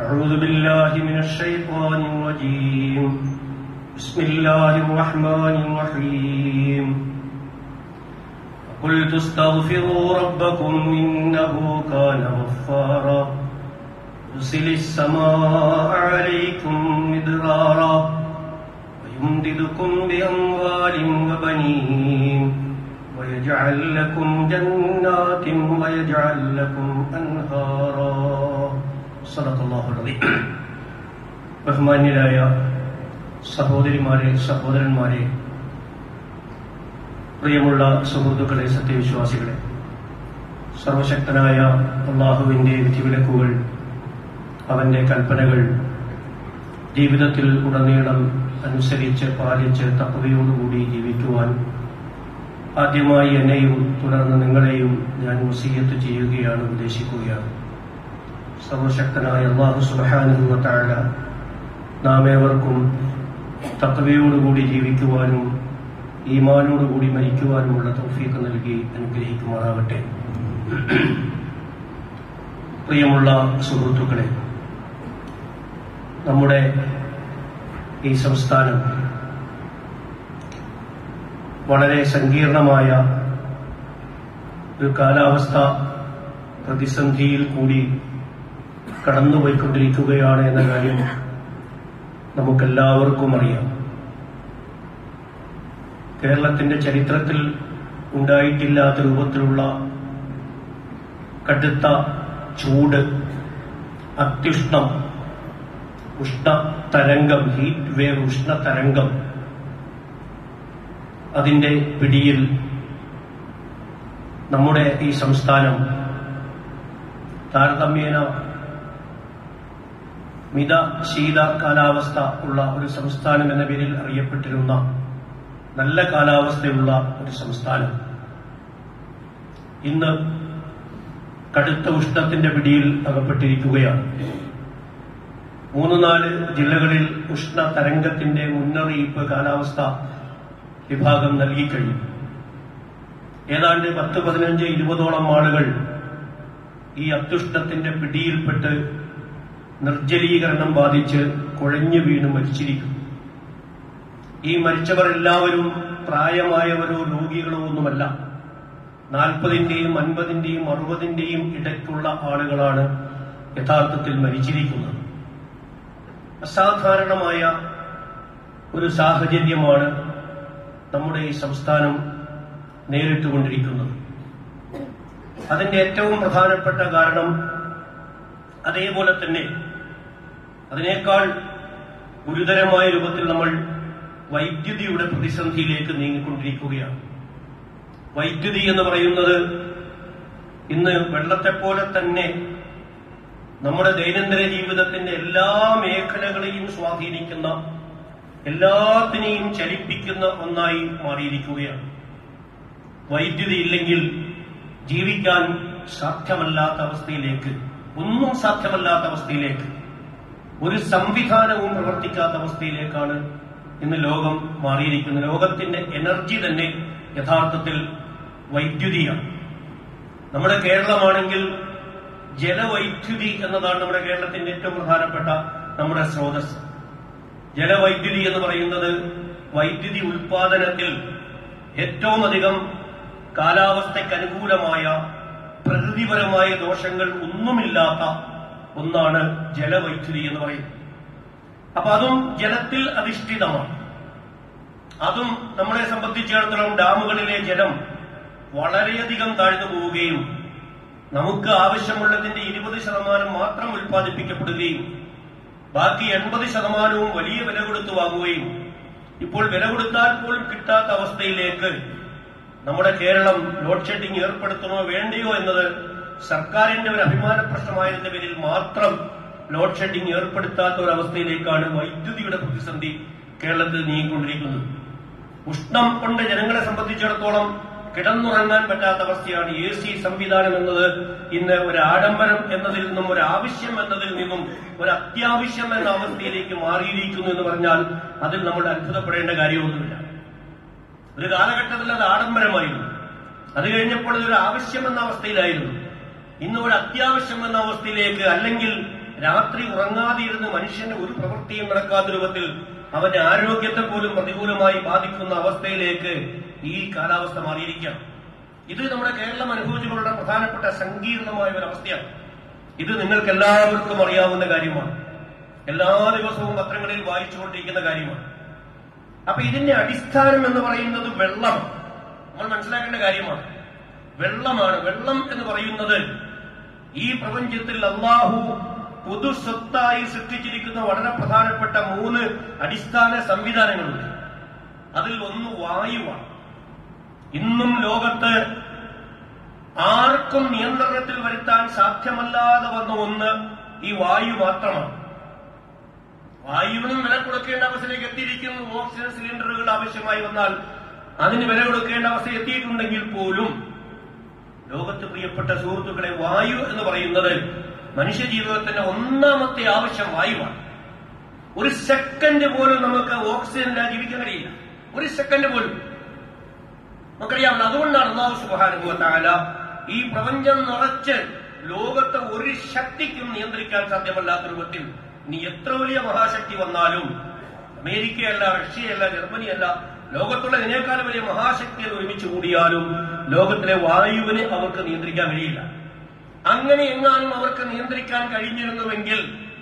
أعوذ بالله من الشيطان الرجيم بسم الله الرحمن الرحيم قلت استغفروا ربكم إنه كان غفارا يرسل السماء عليكم مدرارا ويمددكم بأموال وبنين ويجعل لكم جنات ويجعل لكم أنهارا صدق الله العظيم ബഹുമാന്യരായ സഹോദരിമാരെ സഹോദരന്മാരെ പ്രിയമുള്ള സുഹൃത്തുക്കളെ സത്യവിശ്വാസികളെ സർവശക്തനായ അള്ളാഹുവിന്റെ വിധിവിലക്കുകൾ അവന്റെ കൽപ്പനകൾ ജീവിതത്തിൽ ഉടനീളം അനുസരിച്ച് പാലിച്ച് തപ്പവയോടുകൂടി ജീവിക്കുവാൻ ആദ്യമായി എന്നെയും തുടർന്ന് നിങ്ങളെയും ഞാൻ വസീയത്ത് ചെയ്യുകയാണ് ഉദ്ദേശിക്കുകയാണ് സർവശക്തനായ അള്ളാഹു സുബാനുവ താഴ നാം ഏവർക്കും തത്വയോടുകൂടി ജീവിക്കുവാനും ഈമാനോടുകൂടി മരിക്കുവാനുമുള്ള തൗഫീഖ് നൽകി അനുഗ്രഹിക്കുമാറാവട്ടെ പ്രിയമുള്ള സുഹൃത്തുക്കളെ നമ്മുടെ ഈ സംസ്ഥാനം വളരെ സങ്കീർണമായ ഒരു കാലാവസ്ഥ പ്രതിസന്ധിയിൽ കൂടി കടന്നുപോയിക്കൊണ്ടിരിക്കുകയാണ് എന്ന കാര്യം നമുക്കെല്ലാവർക്കും അറിയാം കേരളത്തിന്റെ ചരിത്രത്തിൽ ഉണ്ടായിട്ടില്ലാത്ത രൂപത്തിലുള്ള കടുത്ത ചൂട് അത്യുഷ്ണം ഉഷ്ണ തരംഗം ഹീറ്റ് വേവ് ഉഷ്ണ തരംഗം അതിന്റെ പിടിയിൽ നമ്മുടെ ഈ സംസ്ഥാനം താരതമ്യേന മിത ശീത കാലാവസ്ഥ ഉള്ള ഒരു സംസ്ഥാനം എന്ന പേരിൽ അറിയപ്പെട്ടിരുന്ന നല്ല കാലാവസ്ഥയുള്ള ഒരു സംസ്ഥാനം ഇന്ന് കടുത്ത ഉഷ്ണത്തിന്റെ പിടിയിൽ അകപ്പെട്ടിരിക്കുകയാണ് മൂന്ന് നാല് ജില്ലകളിൽ ഉഷ്ണ തരംഗത്തിന്റെ മുന്നറിയിപ്പ് കാലാവസ്ഥ വിഭാഗം നൽകിക്കഴിഞ്ഞു ഏതാണ്ട് പത്ത് പതിനഞ്ച് ഇരുപതോളം ആളുകൾ ഈ അത്യുഷ്ണത്തിന്റെ പിടിയിൽപ്പെട്ട് നിർജ്ജലീകരണം ബാധിച്ച് കുഴഞ്ഞു വീണ് മരിച്ചിരിക്കുന്നു ഈ മരിച്ചവർ എല്ലാവരും പ്രായമായവരോ രോഗികളോ ഒന്നുമല്ല നാൽപ്പതിന്റെയും അൻപതിന്റെയും അറുപതിന്റെയും ഇടയ്ക്കുള്ള ആളുകളാണ് യഥാർത്ഥത്തിൽ മരിച്ചിരിക്കുന്നത് അസാധാരണമായ ഒരു സാഹചര്യമാണ് നമ്മുടെ ഈ സംസ്ഥാനം നേരിട്ടുകൊണ്ടിരിക്കുന്നത് അതിന്റെ ഏറ്റവും പ്രധാനപ്പെട്ട കാരണം അതേപോലെ തന്നെ അതിനേക്കാൾ ഗുരുതരമായ രൂപത്തിൽ നമ്മൾ വൈദ്യുതിയുടെ പ്രതിസന്ധിയിലേക്ക് നീങ്ങിക്കൊണ്ടിരിക്കുകയാണ് വൈദ്യുതി എന്ന് പറയുന്നത് ഇന്ന് വെള്ളത്തെപ്പോലെ തന്നെ നമ്മുടെ ദൈനംദിന ജീവിതത്തിന്റെ എല്ലാ മേഖലകളെയും സ്വാധീനിക്കുന്ന എല്ലാത്തിനെയും ചലിപ്പിക്കുന്ന ഒന്നായി മാറിയിരിക്കുകയാണ് വൈദ്യുതി ഇല്ലെങ്കിൽ ജീവിക്കാൻ സാധ്യമല്ലാത്ത അവസ്ഥയിലേക്ക് ഒന്നും സാധ്യമല്ലാത്ത അവസ്ഥയിലേക്ക് ഒരു സംവിധാനവും പ്രവർത്തിക്കാത്ത അവസ്ഥയിലേക്കാണ് ഇന്ന് ലോകം മാറിയിരിക്കുന്നത് ലോകത്തിന്റെ എനർജി തന്നെ യഥാർത്ഥത്തിൽ വൈദ്യുതിയാണ് നമ്മുടെ കേരളമാണെങ്കിൽ ജലവൈദ്യുതി എന്നതാണ് നമ്മുടെ കേരളത്തിന്റെ ഏറ്റവും പ്രധാനപ്പെട്ട നമ്മുടെ സ്രോതസ് ജലവൈദ്യുതി എന്ന് പറയുന്നത് വൈദ്യുതി ഉൽപാദനത്തിൽ ഏറ്റവും അധികം കാലാവസ്ഥയ്ക്ക് അനുകൂലമായ പ്രകൃതിപരമായ ദോഷങ്ങൾ ഒന്നുമില്ലാത്ത ഒന്നാണ് ജലവൈദ്യുതി എന്ന് പറയുന്നത് അപ്പൊ അതും ജലത്തിൽ അധിഷ്ഠിതമാണ് അതും നമ്മളെ സംബന്ധിച്ചിടത്തോളം ഡാമുകളിലെ ജലം വളരെയധികം താഴ്ന്നു പോവുകയും നമുക്ക് ആവശ്യമുള്ളതിന്റെ ഇരുപത് ശതമാനം മാത്രം ഉൽപ്പാദിപ്പിക്കപ്പെടുകയും ബാക്കി എൺപത് ശതമാനവും വലിയ വില കൊടുത്ത് വാങ്ങുകയും ഇപ്പോൾ വില കൊടുത്താൽ പോലും കിട്ടാത്ത അവസ്ഥയിലേക്ക് നമ്മുടെ കേരളം ലോഡ് ഷെഡിംഗ് ഏർപ്പെടുത്തണോ വേണ്ടയോ എന്നത് സർക്കാരിന്റെ ഒരു അഭിമാന പ്രശ്നമായതിന്റെ പേരിൽ മാത്രം ലോഡ് ഷെഡിംഗ് ഏർപ്പെടുത്താത്ത ഒരു അവസ്ഥയിലേക്കാണ് വൈദ്യുതിയുടെ പ്രതിസന്ധി കേരളത്തിൽ നീങ്ങിക്കൊണ്ടിരിക്കുന്നത് ഉഷ്ണം കൊണ്ട് ജനങ്ങളെ സംബന്ധിച്ചിടത്തോളം കിടന്നുറങ്ങാൻ പറ്റാത്ത അവസ്ഥയാണ് എ സി സംവിധാനം എന്നത് ഇന്ന് ഒരു ആഡംബരം എന്നതിൽ നിന്നും ഒരു ആവശ്യം എന്നതിൽ നിന്നും ഒരു അത്യാവശ്യം എന്ന അവസ്ഥയിലേക്ക് മാറിയിരിക്കുന്നു എന്ന് പറഞ്ഞാൽ അതിൽ നമ്മൾ അത്ഭുതപ്പെടേണ്ട കാര്യമൊന്നുമില്ല ഒരു കാലഘട്ടത്തിൽ അത് ആഡംബരമായിരുന്നു അത് കഴിഞ്ഞപ്പോൾ ഇതൊരു ആവശ്യം എന്ന അവസ്ഥയിലായിരുന്നു ഇന്ന് ഒരു അത്യാവശ്യം എന്ന അവസ്ഥയിലേക്ക് അല്ലെങ്കിൽ രാത്രി ഉറങ്ങാതിരുന്ന് മനുഷ്യന്റെ ഒരു പ്രവൃത്തിയും നടക്കാത്ത രൂപത്തിൽ അവന്റെ ആരോഗ്യത്തെ പോലും പ്രതികൂലമായി ബാധിക്കുന്ന അവസ്ഥയിലേക്ക് ഈ കാലാവസ്ഥ മാറിയിരിക്കുകയാണ് ഇത് നമ്മുടെ കേരളം അനുഭവിച്ചുകൊണ്ട പ്രധാനപ്പെട്ട സങ്കീർണമായ ഒരു അവസ്ഥയാണ് ഇത് നിങ്ങൾക്ക് എല്ലാവർക്കും അറിയാവുന്ന കാര്യമാണ് എല്ലാ ദിവസവും പത്രങ്ങളിൽ വായിച്ചുകൊണ്ടിരിക്കുന്ന കാര്യമാണ് അപ്പൊ ഇതിന്റെ അടിസ്ഥാനം എന്ന് പറയുന്നത് വെള്ളം നമ്മൾ മനസ്സിലാക്കേണ്ട കാര്യമാണ് വെള്ളമാണ് വെള്ളം എന്ന് പറയുന്നത് ഈ പ്രപഞ്ചത്തിൽ അള്ളാഹു പൊതു സ്വത്തായി സൃഷ്ടിച്ചിരിക്കുന്ന വളരെ പ്രധാനപ്പെട്ട മൂന്ന് അടിസ്ഥാന സംവിധാനങ്ങളുണ്ട് അതിൽ ഒന്ന് വായുവാണ് ഇന്നും ലോകത്ത് ആർക്കും നിയന്ത്രണത്തിൽ വരുത്താൻ സാധ്യമല്ലാതെ വന്ന ഒന്ന് ഈ വായു മാത്രമാണ് വായുവിനും വില കൊടുക്കേണ്ട അവസ്ഥയിലേക്ക് എത്തിയിരിക്കുന്നു ഓക്സിജൻ സിലിണ്ടറുകൾ ആവശ്യമായി വന്നാൽ അതിന് വില കൊടുക്കേണ്ട അവസ്ഥ എത്തിയിട്ടുണ്ടെങ്കിൽ പോലും ലോകത്ത് പ്രിയപ്പെട്ട സുഹൃത്തുക്കളെ വായു എന്ന് പറയുന്നത് മനുഷ്യ ജീവിതത്തിന്റെ ഒന്നാമത്തെ ആവശ്യം വായുവാണ് ഒരു സെക്കൻഡ് പോലും നമുക്ക് ഓക്സിജൻ ഇല്ലാതെ ജീവിക്കാൻ കഴിയില്ല ഒരു സെക്കൻഡ് പോലും നമുക്കറിയാമല്ലോ അതുകൊണ്ടാണ് അള്ളാഹു സുബാനുഭവത്താല ഈ പ്രപഞ്ചം നിറച്ച് ലോകത്തെ ഒരു ശക്തിക്കും നിയന്ത്രിക്കാൻ സാധ്യമല്ലാത്ത രൂപത്തിൽ ഇനി എത്ര വലിയ മഹാശക്തി വന്നാലും അമേരിക്കയല്ല റഷ്യയല്ല ജർമ്മനിയല്ല ലോകത്തുള്ള ഇതിനേക്കാളും വലിയ മഹാശക്തികൾ ഒരുമിച്ച് കൂടിയാലും ലോകത്തിലെ വായുവിനെ അവർക്ക് നിയന്ത്രിക്കാൻ കഴിയില്ല അങ്ങനെ എങ്ങാനും അവർക്ക് നിയന്ത്രിക്കാൻ കഴിഞ്ഞിരുന്നുവെങ്കിൽ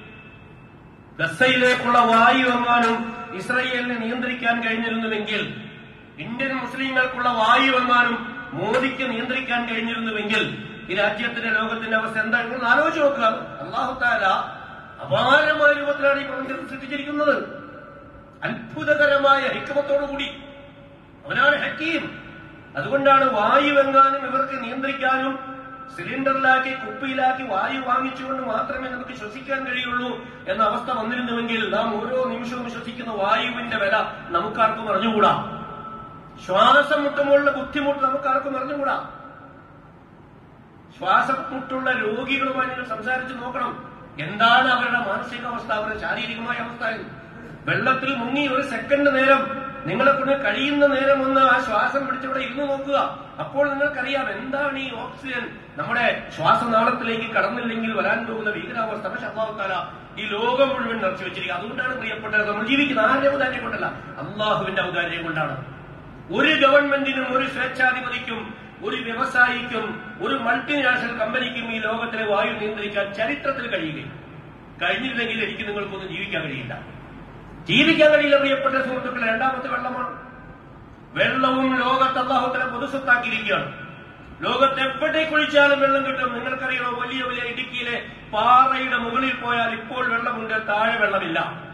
ഗസയിലേക്കുള്ള വായു എങ്ങാനും ഇസ്രയേലിനെ നിയന്ത്രിക്കാൻ കഴിഞ്ഞിരുന്നുവെങ്കിൽ ഇന്ത്യൻ മുസ്ലിങ്ങൾക്കുള്ള വായു എങ്ങാനും മോദിക്ക് നിയന്ത്രിക്കാൻ കഴിഞ്ഞിരുന്നുവെങ്കിൽ ഈ രാജ്യത്തിന്റെ ലോകത്തിന്റെ അവസ്ഥ എന്താണ് നിങ്ങൾ ആലോചിച്ച് നോക്കുക അള്ളാഹു താല അപാരമായ രൂപത്തിലാണ് ഈ പ്രപഞ്ചത്തിൽ സൃഷ്ടിച്ചിരിക്കുന്നത് അത്ഭുതകരമായ ഹിക്കമത്തോടുകൂടി അവനാണ് ഹക്കീം അതുകൊണ്ടാണ് വായു എങ്ങാനും ഇവർക്ക് നിയന്ത്രിക്കാനും സിലിണ്ടറിലാക്കി കുപ്പിയിലാക്കി വായു വാങ്ങിച്ചുകൊണ്ട് മാത്രമേ നമുക്ക് ശ്വസിക്കാൻ കഴിയുള്ളൂ എന്ന അവസ്ഥ വന്നിരുന്നുവെങ്കിൽ നാം ഓരോ നിമിഷവും ശ്വസിക്കുന്ന വായുവിന്റെ വില നമുക്കാർക്കും അറിഞ്ഞുകൂടാ ശ്വാസം മുട്ടുമ്പോഴുള്ള ബുദ്ധിമുട്ട് നമുക്കാർക്കും അറിഞ്ഞുകൂടാ ശ്വാസമുട്ടുള്ള രോഗികളുമായി നിങ്ങൾ സംസാരിച്ച് നോക്കണം എന്താണ് അവരുടെ മാനസികാവസ്ഥ അവരുടെ ശാരീരികമായ അവസ്ഥ എന്ന് വെള്ളത്തിൽ മുങ്ങി ഒരു സെക്കൻഡ് നേരം നിങ്ങളെ കൊണ്ട് കഴിയുന്ന നേരം ഒന്ന് ആ ശ്വാസം പിടിച്ചവിടെ ഇരുന്ന് നോക്കുക അപ്പോൾ നിങ്ങൾക്കറിയാം എന്താണ് ഈ ഓക്സിജൻ നമ്മുടെ ശ്വാസനാളത്തിലേക്ക് കടന്നില്ലെങ്കിൽ വരാൻ പോകുന്ന ഭീകരാവസ്ഥ പക്ഷെ അള്ളാഹുത്താല ഈ ലോകം മുഴുവൻ നിറച്ചു വെച്ചിരിക്കുക അതുകൊണ്ടാണ് പ്രിയപ്പെട്ടത് നമ്മൾ ജീവിക്കുന്നത് ആരുടെ ഔദാര്യം കൊണ്ടല്ല അള്ളാഹുവിന്റെ ഔദാര്യം കൊണ്ടാണ് ഒരു ഗവൺമെന്റിനും ഒരു സ്വേച്ഛാധിപതിക്കും ഒരു വ്യവസായിക്കും ഒരു മൾട്ടിനാഷണൽ കമ്പനിക്കും ഈ ലോകത്തിലെ വായു നിയന്ത്രിക്കാൻ ചരിത്രത്തിൽ കഴിയുകയും കഴിഞ്ഞിരുന്നെങ്കിൽ എനിക്ക് നിങ്ങൾക്കൊന്നും ജീവിക്കാൻ കഴിയില്ല ജീവിക്കാൻ കഴിയില്ല പ്രിയപ്പെട്ട സുഹൃത്തുക്കളെ രണ്ടാമത്തെ വെള്ളമാണ് വെള്ളവും ലോകത്ത് അള്ളാഹുത്തല പൊതുസ്വത്താക്കിയിരിക്കുകയാണ് ലോകത്ത് എവിടെ കുഴിച്ചാലും വെള്ളം കിട്ടും നിങ്ങൾക്കറിയണോ വലിയ വലിയ ഇടുക്കിയിലെ പാറയുടെ മുകളിൽ പോയാൽ ഇപ്പോൾ വെള്ളമുണ്ട് താഴെ വെള്ളമില്ല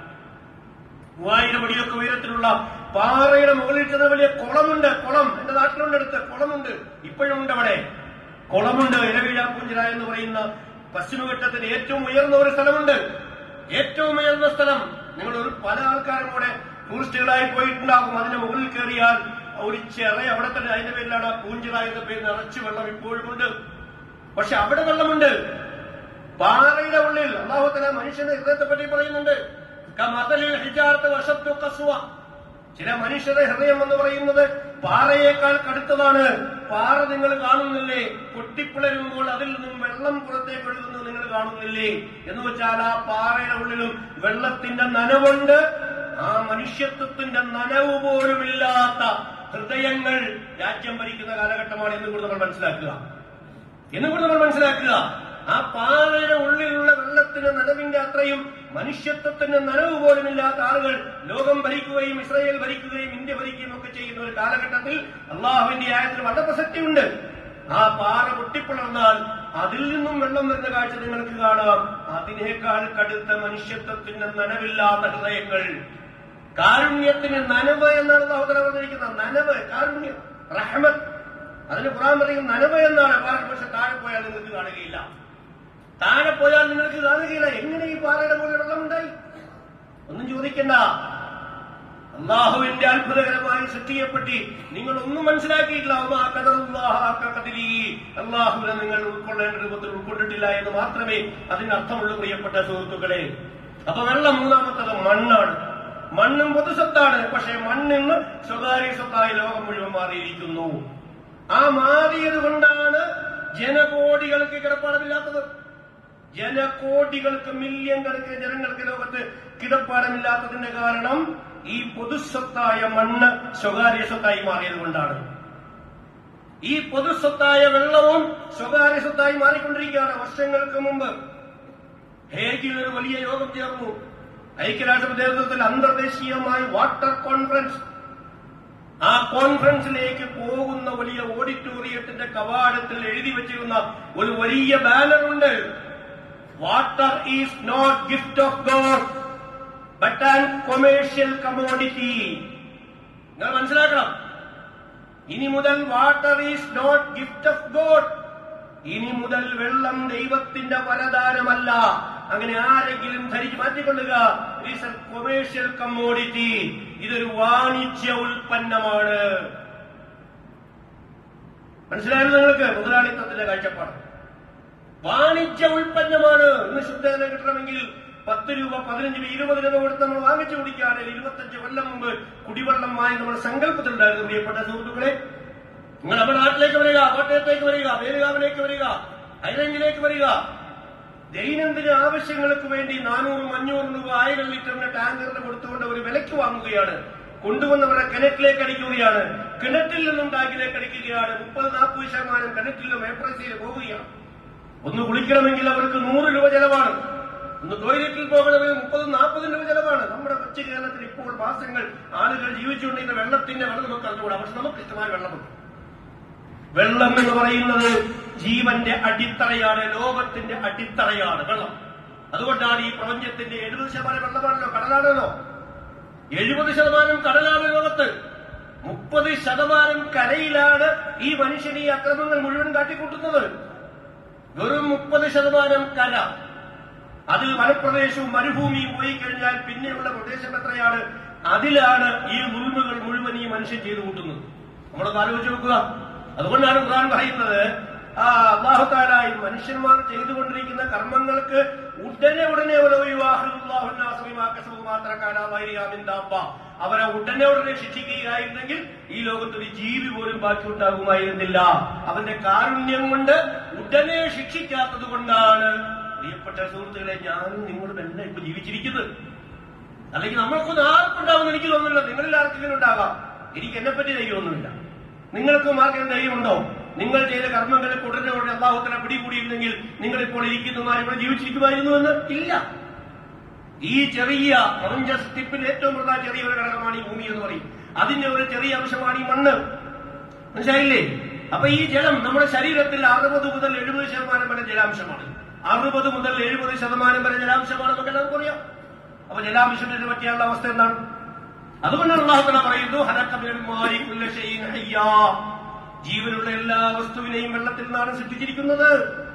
മൂവായിരം അടിയൊക്കെ ഉയരത്തിലുള്ള പാറയുടെ മുകളിൽ ചെന്ന വലിയ കുളമുണ്ട് കുളം എന്റെ നാട്ടിലുണ്ട് അടുത്ത് കുളമുണ്ട് ഇപ്പോഴും ഉണ്ട് അവിടെ കുളമുണ്ട് ഇരവിഴാപ്പുഞ്ചിറ എന്ന് പറയുന്ന പശ്ചിമഘട്ടത്തിന്റെ ഏറ്റവും ഉയർന്ന ഒരു സ്ഥലമുണ്ട് ഏറ്റവും ഉയർന്ന സ്ഥലം നിങ്ങൾ ഒരു പല ആൾക്കാരും കൂടെ ടൂറിസ്റ്റുകളായി പോയിട്ടുണ്ടാകും അതിന്റെ മുകളിൽ കയറിയാൽ ഒരു ചെറ അവിടെ തന്നെ അതിന്റെ പേരിലാണ് ആ പൂഞ്ചിറ എന്ന പേര് നിറച്ച് വെള്ളം ഇപ്പോഴും ഉണ്ട് പക്ഷെ അവിടെ വെള്ളമുണ്ട് പാറയുടെ ഉള്ളിൽ അള്ളാഹുത്തല മനുഷ്യന്റെ ഹൃദയത്തെ പറ്റി പറയുന്നുണ്ട് കമതലിൽ ഹിജാർത്ത് വശത്തു കസുവ ചില മനുഷ്യരുടെ ഹൃദയം എന്ന് പറയുന്നത് പാറയേക്കാൾ കടുത്തതാണ് പാറ നിങ്ങൾ കാണുന്നില്ലേ പൊട്ടിപ്പിളരുമ്പോൾ അതിൽ നിന്നും വെള്ളം പുറത്തേക്ക് ഒഴുകുന്നത് നിങ്ങൾ കാണുന്നില്ലേ എന്ന് വെച്ചാൽ ആ പാറയുടെ ഉള്ളിലും വെള്ളത്തിന്റെ നനവുണ്ട് ആ മനുഷ്യത്വത്തിന്റെ നനവ് പോലുമില്ലാത്ത ഹൃദയങ്ങൾ രാജ്യം ഭരിക്കുന്ന കാലഘട്ടമാണ് എന്ന് കൂടി നമ്മൾ മനസ്സിലാക്കുക എന്നും കൂടി നമ്മൾ മനസ്സിലാക്കുക ആ പാറയുടെ ഉള്ളിലുള്ള വെള്ളത്തിന്റെ നനവിന്റെ അത്രയും മനുഷ്യത്വത്തിന്റെ നനവ് പോലുമില്ലാത്ത ആളുകൾ ലോകം ഭരിക്കുകയും ഇസ്രായേൽ ഭരിക്കുകയും ഇന്ത്യ ഭരിക്കുകയും ഒക്കെ ചെയ്യുന്ന ഒരു കാലഘട്ടത്തിൽ അള്ളാഹുവിന്റെ ആയത്തിന് വളരെ പ്രസക്തിയുണ്ട് ആ പാറ പൊട്ടിപ്പിളർന്നാൽ അതിൽ നിന്നും വെള്ളം വരുന്ന കാഴ്ച നിങ്ങൾക്ക് കാണാം അതിനേക്കാൾ കടുത്ത മനുഷ്യത്വത്തിന്റെ നനവില്ലാത്ത ഹൃദയങ്ങൾ കാരുണ്യത്തിന് നനവ് എന്നാണ് അള്ളാഹുദല പറഞ്ഞിരിക്കുന്നത് നനവ് കാരുണ്യം റഹ്മത്ത് അതിന് ഖുറാൻ പറയും നനവ് എന്നാണ് പാറ പക്ഷെ താഴെ പോയാൽ നിങ്ങൾക്ക് കാണുകയില്ല താഴെ പോയാൽ നിങ്ങൾക്ക് കാണുകയില്ല എങ്ങനെ ഈ പാറയുടെ മുകളിൽ വെള്ളമുണ്ടായി ഒന്നും ചോദിക്കണ്ട അള്ളാഹുവിന്റെ അത്ഭുതകരമായി സൃഷ്ടിക്കപ്പെട്ടി നിങ്ങൾ ഒന്നും മനസ്സിലാക്കിയിട്ടില്ല അള്ളാഹുവിനെ നിങ്ങൾ ഉൾക്കൊള്ളേണ്ട രൂപത്തിൽ ഉൾക്കൊണ്ടിട്ടില്ല എന്ന് മാത്രമേ അതിന് അർത്ഥമുള്ളൂ പ്രിയപ്പെട്ട സുഹൃത്തുക്കളെ അപ്പൊ വെള്ളം മൂന്നാമത്തത് മണ്ണാണ് മണ്ണും പൊതുസ്വത്താണ് പക്ഷെ മണ്ണിന്ന് സ്വകാര്യ സ്വത്തായി ലോകം മുഴുവൻ മാറിയിരിക്കുന്നു ആ മാറിയത് കൊണ്ടാണ് ജനകോടികൾക്ക് കിടപ്പാടമില്ലാത്തത് ജനകോടികൾക്ക് മില്യൺ കണക്കിന് ജനങ്ങൾക്ക് ലോകത്ത് കിടപ്പാടമില്ലാത്തതിന്റെ കാരണം ഈ പൊതുസ്വത്തായ മണ്ണ് സ്വകാര്യ സ്വത്തായി മാറിയത് കൊണ്ടാണ് ഈ പൊതുസ്വത്തായ വെള്ളവും സ്വകാര്യ സ്വത്തായി മാറിക്കൊണ്ടിരിക്കുകയാണ് വർഷങ്ങൾക്ക് മുമ്പ് ഹേഗിൽ ഒരു വലിയ യോഗം ചേർന്നു ഐക്യരാഷ്ട്ര നേതൃത്വത്തിൽ അന്തർദേശീയമായി വാട്ടർ കോൺഫറൻസ് ആ കോൺഫറൻസിലേക്ക് പോകുന്ന വലിയ ഓഡിറ്റോറിയത്തിന്റെ കവാടത്തിൽ എഴുതി വെച്ചിരുന്ന ഒരു വലിയ ബാനറുണ്ട് water is not gift of god but and commercial commodity നിങ്ങൾ മനസ്സിലാക്കണം ഇനി മുതൽ water is not gift of god ഇനി മുതൽ വെള്ളം ദൈവത്തിന്റെ വരദാനമല്ല അങ്ങനെ ആരെങ്കിലും ധരിച്ചു മാറ്റിക്കൊള്ളുക ഇറ്റ് എ കൊമേഴ്ഷ്യൽ കമ്മോഡിറ്റി ഇതൊരു വാണിജ്യ ഉൽപ്പന്നമാണ് മനസ്സിലായിരുന്നു നിങ്ങൾക്ക് മുതലാളിത്തത്തിന്റെ കാഴ്ചപ്പാട് വാണിജ്യ ഉൽപ്പന്നമാണ് ഇന്ന് ശുദ്ധജലം കിട്ടണമെങ്കിൽ പത്ത് രൂപ പതിനഞ്ച് രൂപ ഇരുപത് രൂപ കൊടുത്ത് നമ്മൾ വാങ്ങിച്ചു കുടിക്കുകയാണെങ്കിൽ ഇരുപത്തഞ്ച് കൊല്ലം മുമ്പ് കുടിവെള്ളം വാങ്ങി നമ്മുടെ സങ്കല്പത്തിലുണ്ടായിരുന്നു പ്രിയപ്പെട്ട സുഹൃത്തുക്കളെ നിങ്ങൾ നമ്മുടെ നാട്ടിലേക്ക് വരിക കോട്ടയത്തേക്ക് വരിക വേലുകാവിലേക്ക് വരിക ഹൈറേഞ്ചിലേക്ക് വരിക ദൈനംദിന ആവശ്യങ്ങൾക്ക് വേണ്ടി നാനൂറും അഞ്ഞൂറും രൂപ ആയിരം ലിറ്ററിന്റെ ടാങ്കറിന് കൊടുത്തുകൊണ്ട് ഒരു വിലയ്ക്ക് വാങ്ങുകയാണ് കൊണ്ടുവന്നവരുടെ കിണറ്റിലേക്ക് അടിക്കുകയാണ് കിണറ്റിൽ നിന്നും ടാങ്കിലേക്ക് അടിക്കുകയാണ് മുപ്പത് നാൽപ്പത് ശതമാനം കിണറ്റിലും ഏപ്രസിയിൽ പോവുകയാണ് ഒന്ന് കുളിക്കണമെങ്കിൽ അവർക്ക് നൂറ് രൂപ ചെലവാണ് ഒന്ന് ടോയ്ലറ്റിൽ പോകണമെങ്കിൽ മുപ്പതും നാൽപ്പതും രൂപ ചെലവാണ് നമ്മുടെ കൊച്ചു കേരളത്തിൽ ഇപ്പോൾ മാസങ്ങൾ ആളുകൾ ജീവിച്ചുകൊണ്ടിരുന്ന വെള്ളത്തിന്റെ വെള്ളം നമുക്ക് അറിഞ്ഞുകൂടാ പക്ഷെ നമുക്ക് ഇഷ്ടമായ വെള്ളമുണ്ട് വെള്ളം എന്ന് പറയുന്നത് ജീവന്റെ അടിത്തറയാണ് ലോകത്തിന്റെ അടിത്തറയാണ് വെള്ളം അതുകൊണ്ടാണ് ഈ പ്രപഞ്ചത്തിന്റെ എഴുപത് ശതമാനം വെള്ളമാണല്ലോ കടലാണല്ലോ എഴുപത് ശതമാനം കടലാണ് ലോകത്ത് മുപ്പത് ശതമാനം കരയിലാണ് ഈ മനുഷ്യൻ ഈ അക്രമങ്ങൾ മുഴുവൻ കാട്ടിക്കൂട്ടുന്നത് വെറും മുപ്പത് ശതമാനം കര അതിൽ വനപ്രദേശവും മരുഭൂമിയും പോയി കഴിഞ്ഞാൽ പിന്നെയുള്ള പ്രദേശം എത്രയാണ് അതിലാണ് ഈ ഉൾമുകൾ മുഴുവൻ ഈ മനുഷ്യൻ ചെയ്തു കൂട്ടുന്നത് നമ്മളൊന്ന് ആലോചിച്ച് നോക്കുക അതുകൊണ്ടാണ് ഖുർആൻ പറയുന്നത് ആ അള്ളാഹുത്താല ഈ മനുഷ്യന്മാർ ചെയ്തുകൊണ്ടിരിക്കുന്ന കർമ്മങ്ങൾക്ക് ഉടനെ ഉടനെ ഒരു അവരെ ഉടനെ ഉടനെ ശിക്ഷിക്കുകയായിരുന്നെങ്കിൽ ഈ ലോകത്ത് ഒരു ജീവി പോലും ബാക്കി ഉണ്ടാകുമായിരുന്നില്ല അവന്റെ കാരുണ്യം കൊണ്ട് ഉടനെ ശിക്ഷിക്കാത്തത് കൊണ്ടാണ് പ്രിയപ്പെട്ട സുഹൃത്തുക്കളെ ഞാനും നിങ്ങളും എല്ലാം ഇപ്പൊ ജീവിച്ചിരിക്കുന്നത് അല്ലെങ്കിൽ നമ്മൾക്കൊന്നും ആർക്കുണ്ടാവുമെന്ന് എനിക്ക് തോന്നുന്നില്ല നിങ്ങളിൽ ആർക്കെങ്കിലും ഉണ്ടാകാം എനിക്ക് എന്നെ പറ്റി ധൈര്യമൊന്നുമില്ല നിങ്ങൾക്കും ആർക്കെങ്കിലും ധൈര്യമുണ്ടോ നിങ്ങൾ ചെയ്ത കർമ്മങ്ങളിൽ ഉടനെ ഉടനെ അള്ളാഹുത്തല പിടികൂടിയിരുന്നെങ്കിൽ നിങ്ങൾ ഇപ്പോൾ ഇരിക്കുന്നമാർ ഇവിടെ ജീവിച്ചിരിക്കുമായിരുന്നു എന്ന് ഇല്ല ഈ ചെറിയ പ്രപഞ്ച സ്റ്റിപ്പിൽ ഏറ്റവും പ്രധാന ചെറിയ ഒരു ഘടകമാണ് ഈ ഭൂമി എന്ന് പറയും അതിന്റെ ഒരു ചെറിയ അംശമാണ് ഈ മണ്ണ് മനസ്സിലായില്ലേ അപ്പൊ ഈ ജലം നമ്മുടെ ശരീരത്തിൽ അറുപത് മുതൽ എഴുപത് ശതമാനം വരെ ജലാംശമാണ് അറുപത് മുതൽ എഴുപത് ശതമാനം വരെ ജലാംശമാണ് നമുക്ക് എല്ലാവർക്കും അറിയാം അപ്പൊ ജലാംശത്തിന് പറ്റിയുള്ള അവസ്ഥ എന്താണ് അതുകൊണ്ടാണ് അള്ളാഹുത്തല പറയുന്നു ഹരക്കബിലന്മാരി ജീവനുള്ള എല്ലാ വസ്തുവിനെയും വെള്ളത്തിൽ നിന്നാണ് സൃഷ്ടിച്ചിരിക്കുന്നത്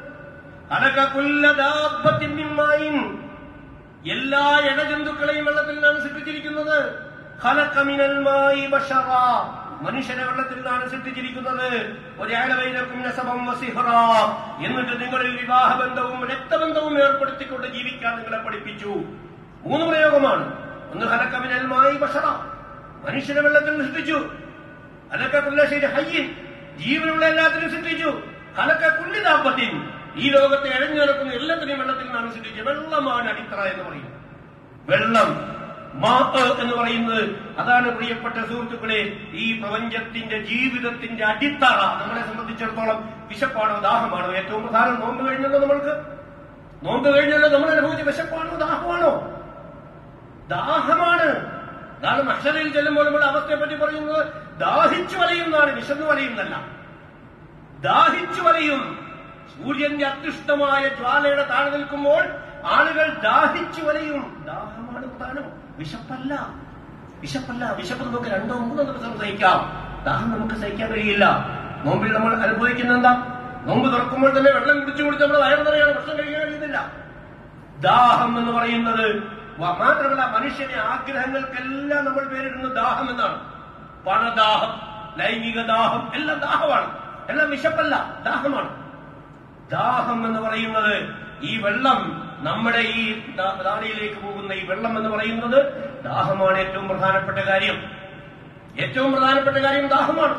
ഹലക്കുല്ലതാപത്തിന്മായും എല്ലാ ഇടജന്തുക്കളെയും വെള്ളത്തിൽ നിന്നാണ് സൃഷ്ടിച്ചിരിക്കുന്നത് ഹലക്കമിനൽമായി ബഷറ മനുഷ്യനെ വെള്ളത്തിൽ നിന്നാണ് സൃഷ്ടിച്ചിരിക്കുന്നത് ഒരാളവൈലക്കും നസബം വസിഹറ എന്നിട്ട് നിങ്ങളിൽ വിവാഹബന്ധവും രക്തബന്ധവും ഏർപ്പെടുത്തിക്കൊണ്ട് ജീവിക്കാൻ നിങ്ങളെ പഠിപ്പിച്ചു മൂന്ന് പ്രയോഗമാണ് ഒന്ന് ഹലക്കമിനൽമായി ബഷറ മനുഷ്യനെ വെള്ളത്തിൽ സൃഷ്ടിച്ചു ഹലക്കുല്ല ഹയ്യൻ ജീവനുള്ള എല്ലാത്തിനും സൃഷ്ടിച്ചു ഹലക്ക കുല്ലിതാപത്തിൻ ഈ ലോകത്തെ എഴഞ്ഞു നടക്കുന്ന എല്ലാത്തിനെയും വെള്ളത്തിൽ നിന്നാണ് സൃഷ്ടിച്ചത് വെള്ളമാണ് അടിത്തറ എന്ന് പറയുന്നത് വെള്ളം മാപ്പ് എന്ന് പറയുന്നത് അതാണ് പ്രിയപ്പെട്ട സുഹൃത്തുക്കളെ ഈ പ്രപഞ്ചത്തിന്റെ ജീവിതത്തിന്റെ അടിത്തറ നമ്മളെ സംബന്ധിച്ചിടത്തോളം വിശപ്പാണോ ദാഹമാണോ ഏറ്റവും പ്രധാനം നോമ്പ് കഴിഞ്ഞല്ലോ നമ്മൾക്ക് നോമ്പ് കഴിഞ്ഞല്ലോ നമ്മൾ അനുഭവിച്ച വിശപ്പാണോ ദാഹമാണോ ദാഹമാണ് അതാണ് അക്ഷരയിൽ ചെല്ലുമ്പോൾ നമ്മൾ അവസ്ഥയെ പറ്റി പറയുന്നത് ദാഹിച്ചു വലയുന്നതാണ് വിശന്നു വലയുന്നല്ല ദാഹിച്ചു വലയും സൂര്യന്റെ അത്യുഷ്ടമായ ജ്വാലയുടെ താഴെ നിൽക്കുമ്പോൾ ആളുകൾ ദാഹിച്ചു വലയും ദാഹമാണ് പ്രധാനം വിശപ്പല്ല വിശപ്പല്ല വിശപ്പ് നമുക്ക് രണ്ടോ മൂന്നോ ദിവസം സഹിക്കാം ദാഹം നമുക്ക് സഹിക്കാൻ കഴിയില്ല നോമ്പിൽ നമ്മൾ അനുഭവിക്കുന്ന എന്താ നോമ്പ് തുറക്കുമ്പോൾ തന്നെ വെള്ളം കുടിച്ചു കുടിച്ച് നമ്മുടെ വയറ് നിറയാണ് ഭക്ഷണം കഴിക്കാൻ കഴിയുന്നില്ല ദാഹം എന്ന് പറയുന്നത് വ- മാത്രമല്ല മനുഷ്യന്റെ ആഗ്രഹങ്ങൾക്കെല്ലാം നമ്മൾ പേരിടുന്നത് ദാഹം എന്നാണ് പണദാഹം ലൈംഗിക ദാഹം എല്ലാം ദാഹമാണ് എല്ലാം വിശപ്പല്ല ദാഹമാണ് ദാഹം എന്ന് പറയുന്നത് ഈ വെള്ളം നമ്മുടെ ഈ ദാ- ദാടിയിലേക്ക് പോകുന്ന ഈ വെള്ളം എന്ന് പറയുന്നത് ദാഹമാണ് ഏറ്റവും പ്രധാനപ്പെട്ട കാര്യം ഏറ്റവും പ്രധാനപ്പെട്ട കാര്യം ദാഹമാണ്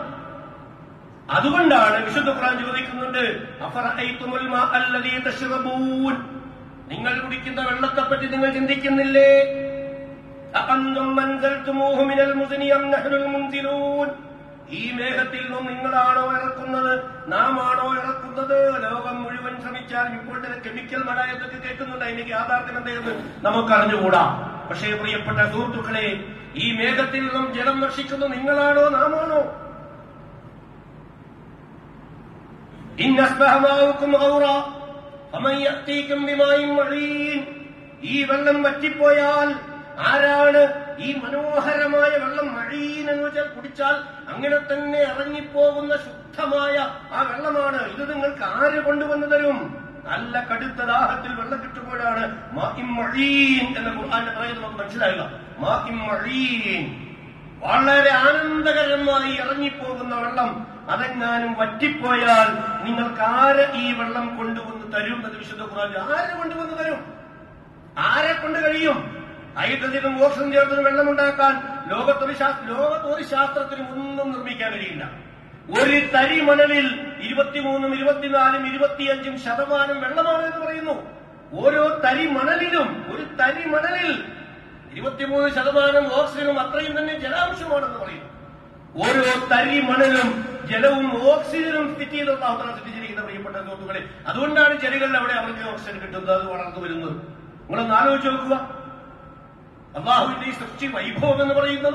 അതുകൊണ്ടാണ് വിശുദ്ധ ഖുർആൻ ചോദിക്കുന്നുണ്ട് അഫറഅയ്തുമുൽ മാ അല്ലദീ തശ്റബൂൻ നിങ്ങൾ കുടിക്കുന്ന വെള്ളത്തെപ്പറ്റി നിങ്ങൾ ചിന്തിക്കുന്നില്ലേ അഅന്തും അൻസൽതുമൂഹു മിനൽ മുസ്നി അം നഹ്നുൽ മുൻസിലൂൻ ഈ മേഘത്തിൽ നിന്നും നിങ്ങളാണോ ഇറക്കുന്നത് നാം ആണോ ഇറക്കുന്നത് ലോകം മുഴുവൻ ശ്രമിച്ചാൽ ഇപ്പോൾ തന്നെ കെമിക്കൽ മഴ എന്നൊക്കെ കേൾക്കുന്നുണ്ട് അതിന്റെ യാഥാർത്ഥ്യം എന്തെന്ന് നമുക്ക് അറിഞ്ഞുകൂടാ പക്ഷേ പ്രിയപ്പെട്ട സുഹൃത്തുക്കളെ ഈ മേഘത്തിൽ നിന്നും ജലം വർഷിക്കുന്നത് നിങ്ങളാണോ നാമാണോ إن أصبح ماؤكم غورا فمن يأتيكم بماء معين ഈ വെള്ളം വറ്റിപ്പോയാൽ ആരാണ് ഈ മനോഹരമായ വെള്ളം മഴീൻ എന്ന് വെച്ചാൽ കുടിച്ചാൽ അങ്ങനെ തന്നെ ഇറങ്ങിപ്പോകുന്ന ശുദ്ധമായ ആ വെള്ളമാണ് ഇത് നിങ്ങൾക്ക് ആര് കൊണ്ടുവന്നു തരും നല്ല കടുത്ത ദാഹത്തിൽ വെള്ളം കിട്ടുമ്പോഴാണ് മാഇം മഴീൻ എന്ന ഖുർആന്റെ പറയുന്നത് നമുക്ക് മനസ്സിലാകുക മാഇം മഴീൻ വളരെ ആനന്ദകരമായി ഇറങ്ങിപ്പോകുന്ന വെള്ളം അതെങ്ങാനും വറ്റിപ്പോയാൽ നിങ്ങൾക്ക് ആര് ഈ വെള്ളം കൊണ്ടുവന്ന് തരും എന്ന് വിശുദ്ധ ഖുർആൻ ആര് കൊണ്ടുവന്ന് തരും ആരെ കൊണ്ട് കഴിയും ഹൈഡ്രജനും ഓക്സിജൻ ചേർന്ന് വെള്ളമുണ്ടാക്കാൻ ലോകത്തൊരു ശാസ്ത്ര ലോകത്തൊരു ശാസ്ത്രത്തിനും ഒന്നും നിർമ്മിക്കാൻ കഴിയില്ല ഒരു തരി മണലിൽ ഇരുപത്തിമൂന്നും ഇരുപത്തിനാലും ഇരുപത്തിയഞ്ചും ശതമാനം വെള്ളമാണ് എന്ന് പറയുന്നു ഓരോ തരി മണലിലും ഒരു തരി മണലിൽ ഇരുപത്തിമൂന്ന് ശതമാനം ഓക്സിജനും അത്രയും തന്നെ ജലാംശമാണെന്ന് പറയുന്നു ഓരോ തരി മണലും ജലവും ഓക്സിജനും സ്ഥിതി ചെയ്തുള്ള അവതരണം സൃഷ്ടിച്ചിരിക്കുന്ന പ്രിയപ്പെട്ട സുഹൃത്തുക്കളെ അതുകൊണ്ടാണ് ചെടികളിൽ അവിടെ അവർക്ക് ഓക്സിജൻ കിട്ടുന്നത് അത് വളർന്നു വരുന്നത് നിങ്ങളൊന്ന് ആലോചിച്ച് നോക്കുക അള്ളാഹുവിന്റെ ഈ സൃഷ്ടി വൈഭവം എന്ന് പറയുന്നത്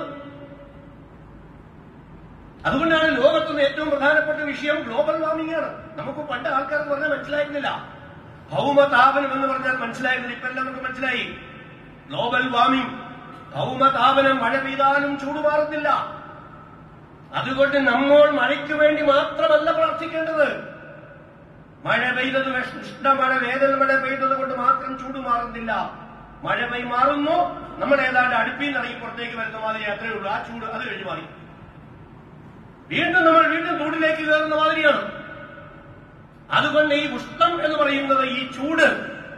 അതുകൊണ്ടാണ് ലോകത്തുനിന്ന് ഏറ്റവും പ്രധാനപ്പെട്ട വിഷയം ഗ്ലോബൽ വാർമിംഗ് ആണ് നമുക്ക് പണ്ട് ആൾക്കാർക്ക് പറഞ്ഞാൽ മനസ്സിലായിരുന്നില്ല ഭൗമതാപനം എന്ന് പറഞ്ഞാൽ മനസ്സിലായിരുന്നില്ല ഇപ്പൊ എല്ലാം നമുക്ക് മനസ്സിലായി ഗ്ലോബൽ വാർമിംഗ് ഭൗമതാപനം മഴ പെയ്താലും ചൂട് മാറുന്നില്ല അതുകൊണ്ട് നമ്മൾ മഴയ്ക്ക് വേണ്ടി മാത്രമല്ല പ്രാർത്ഥിക്കേണ്ടത് മഴ പെയ്തത് ഉഷ്ണമഴ വേനൽ മഴ പെയ്തത് കൊണ്ട് മാത്രം ചൂട് മാറുന്നില്ല മഴ പെയ് മാറുന്നു നമ്മൾ ഏതാണ്ട് അടുപ്പിൽ നിന്ന് ഇറങ്ങി പുറത്തേക്ക് വരുന്ന മാതിരി അത്രയേ ഉള്ളൂ ആ ചൂട് അത് കഴിഞ്ഞ് മാറി വീണ്ടും നമ്മൾ വീണ്ടും ചൂടിലേക്ക് കയറുന്ന മാതിരിയാണ് അതുകൊണ്ട് ഈ ഉഷ്ണം എന്ന് പറയുന്നത് ഈ ചൂട്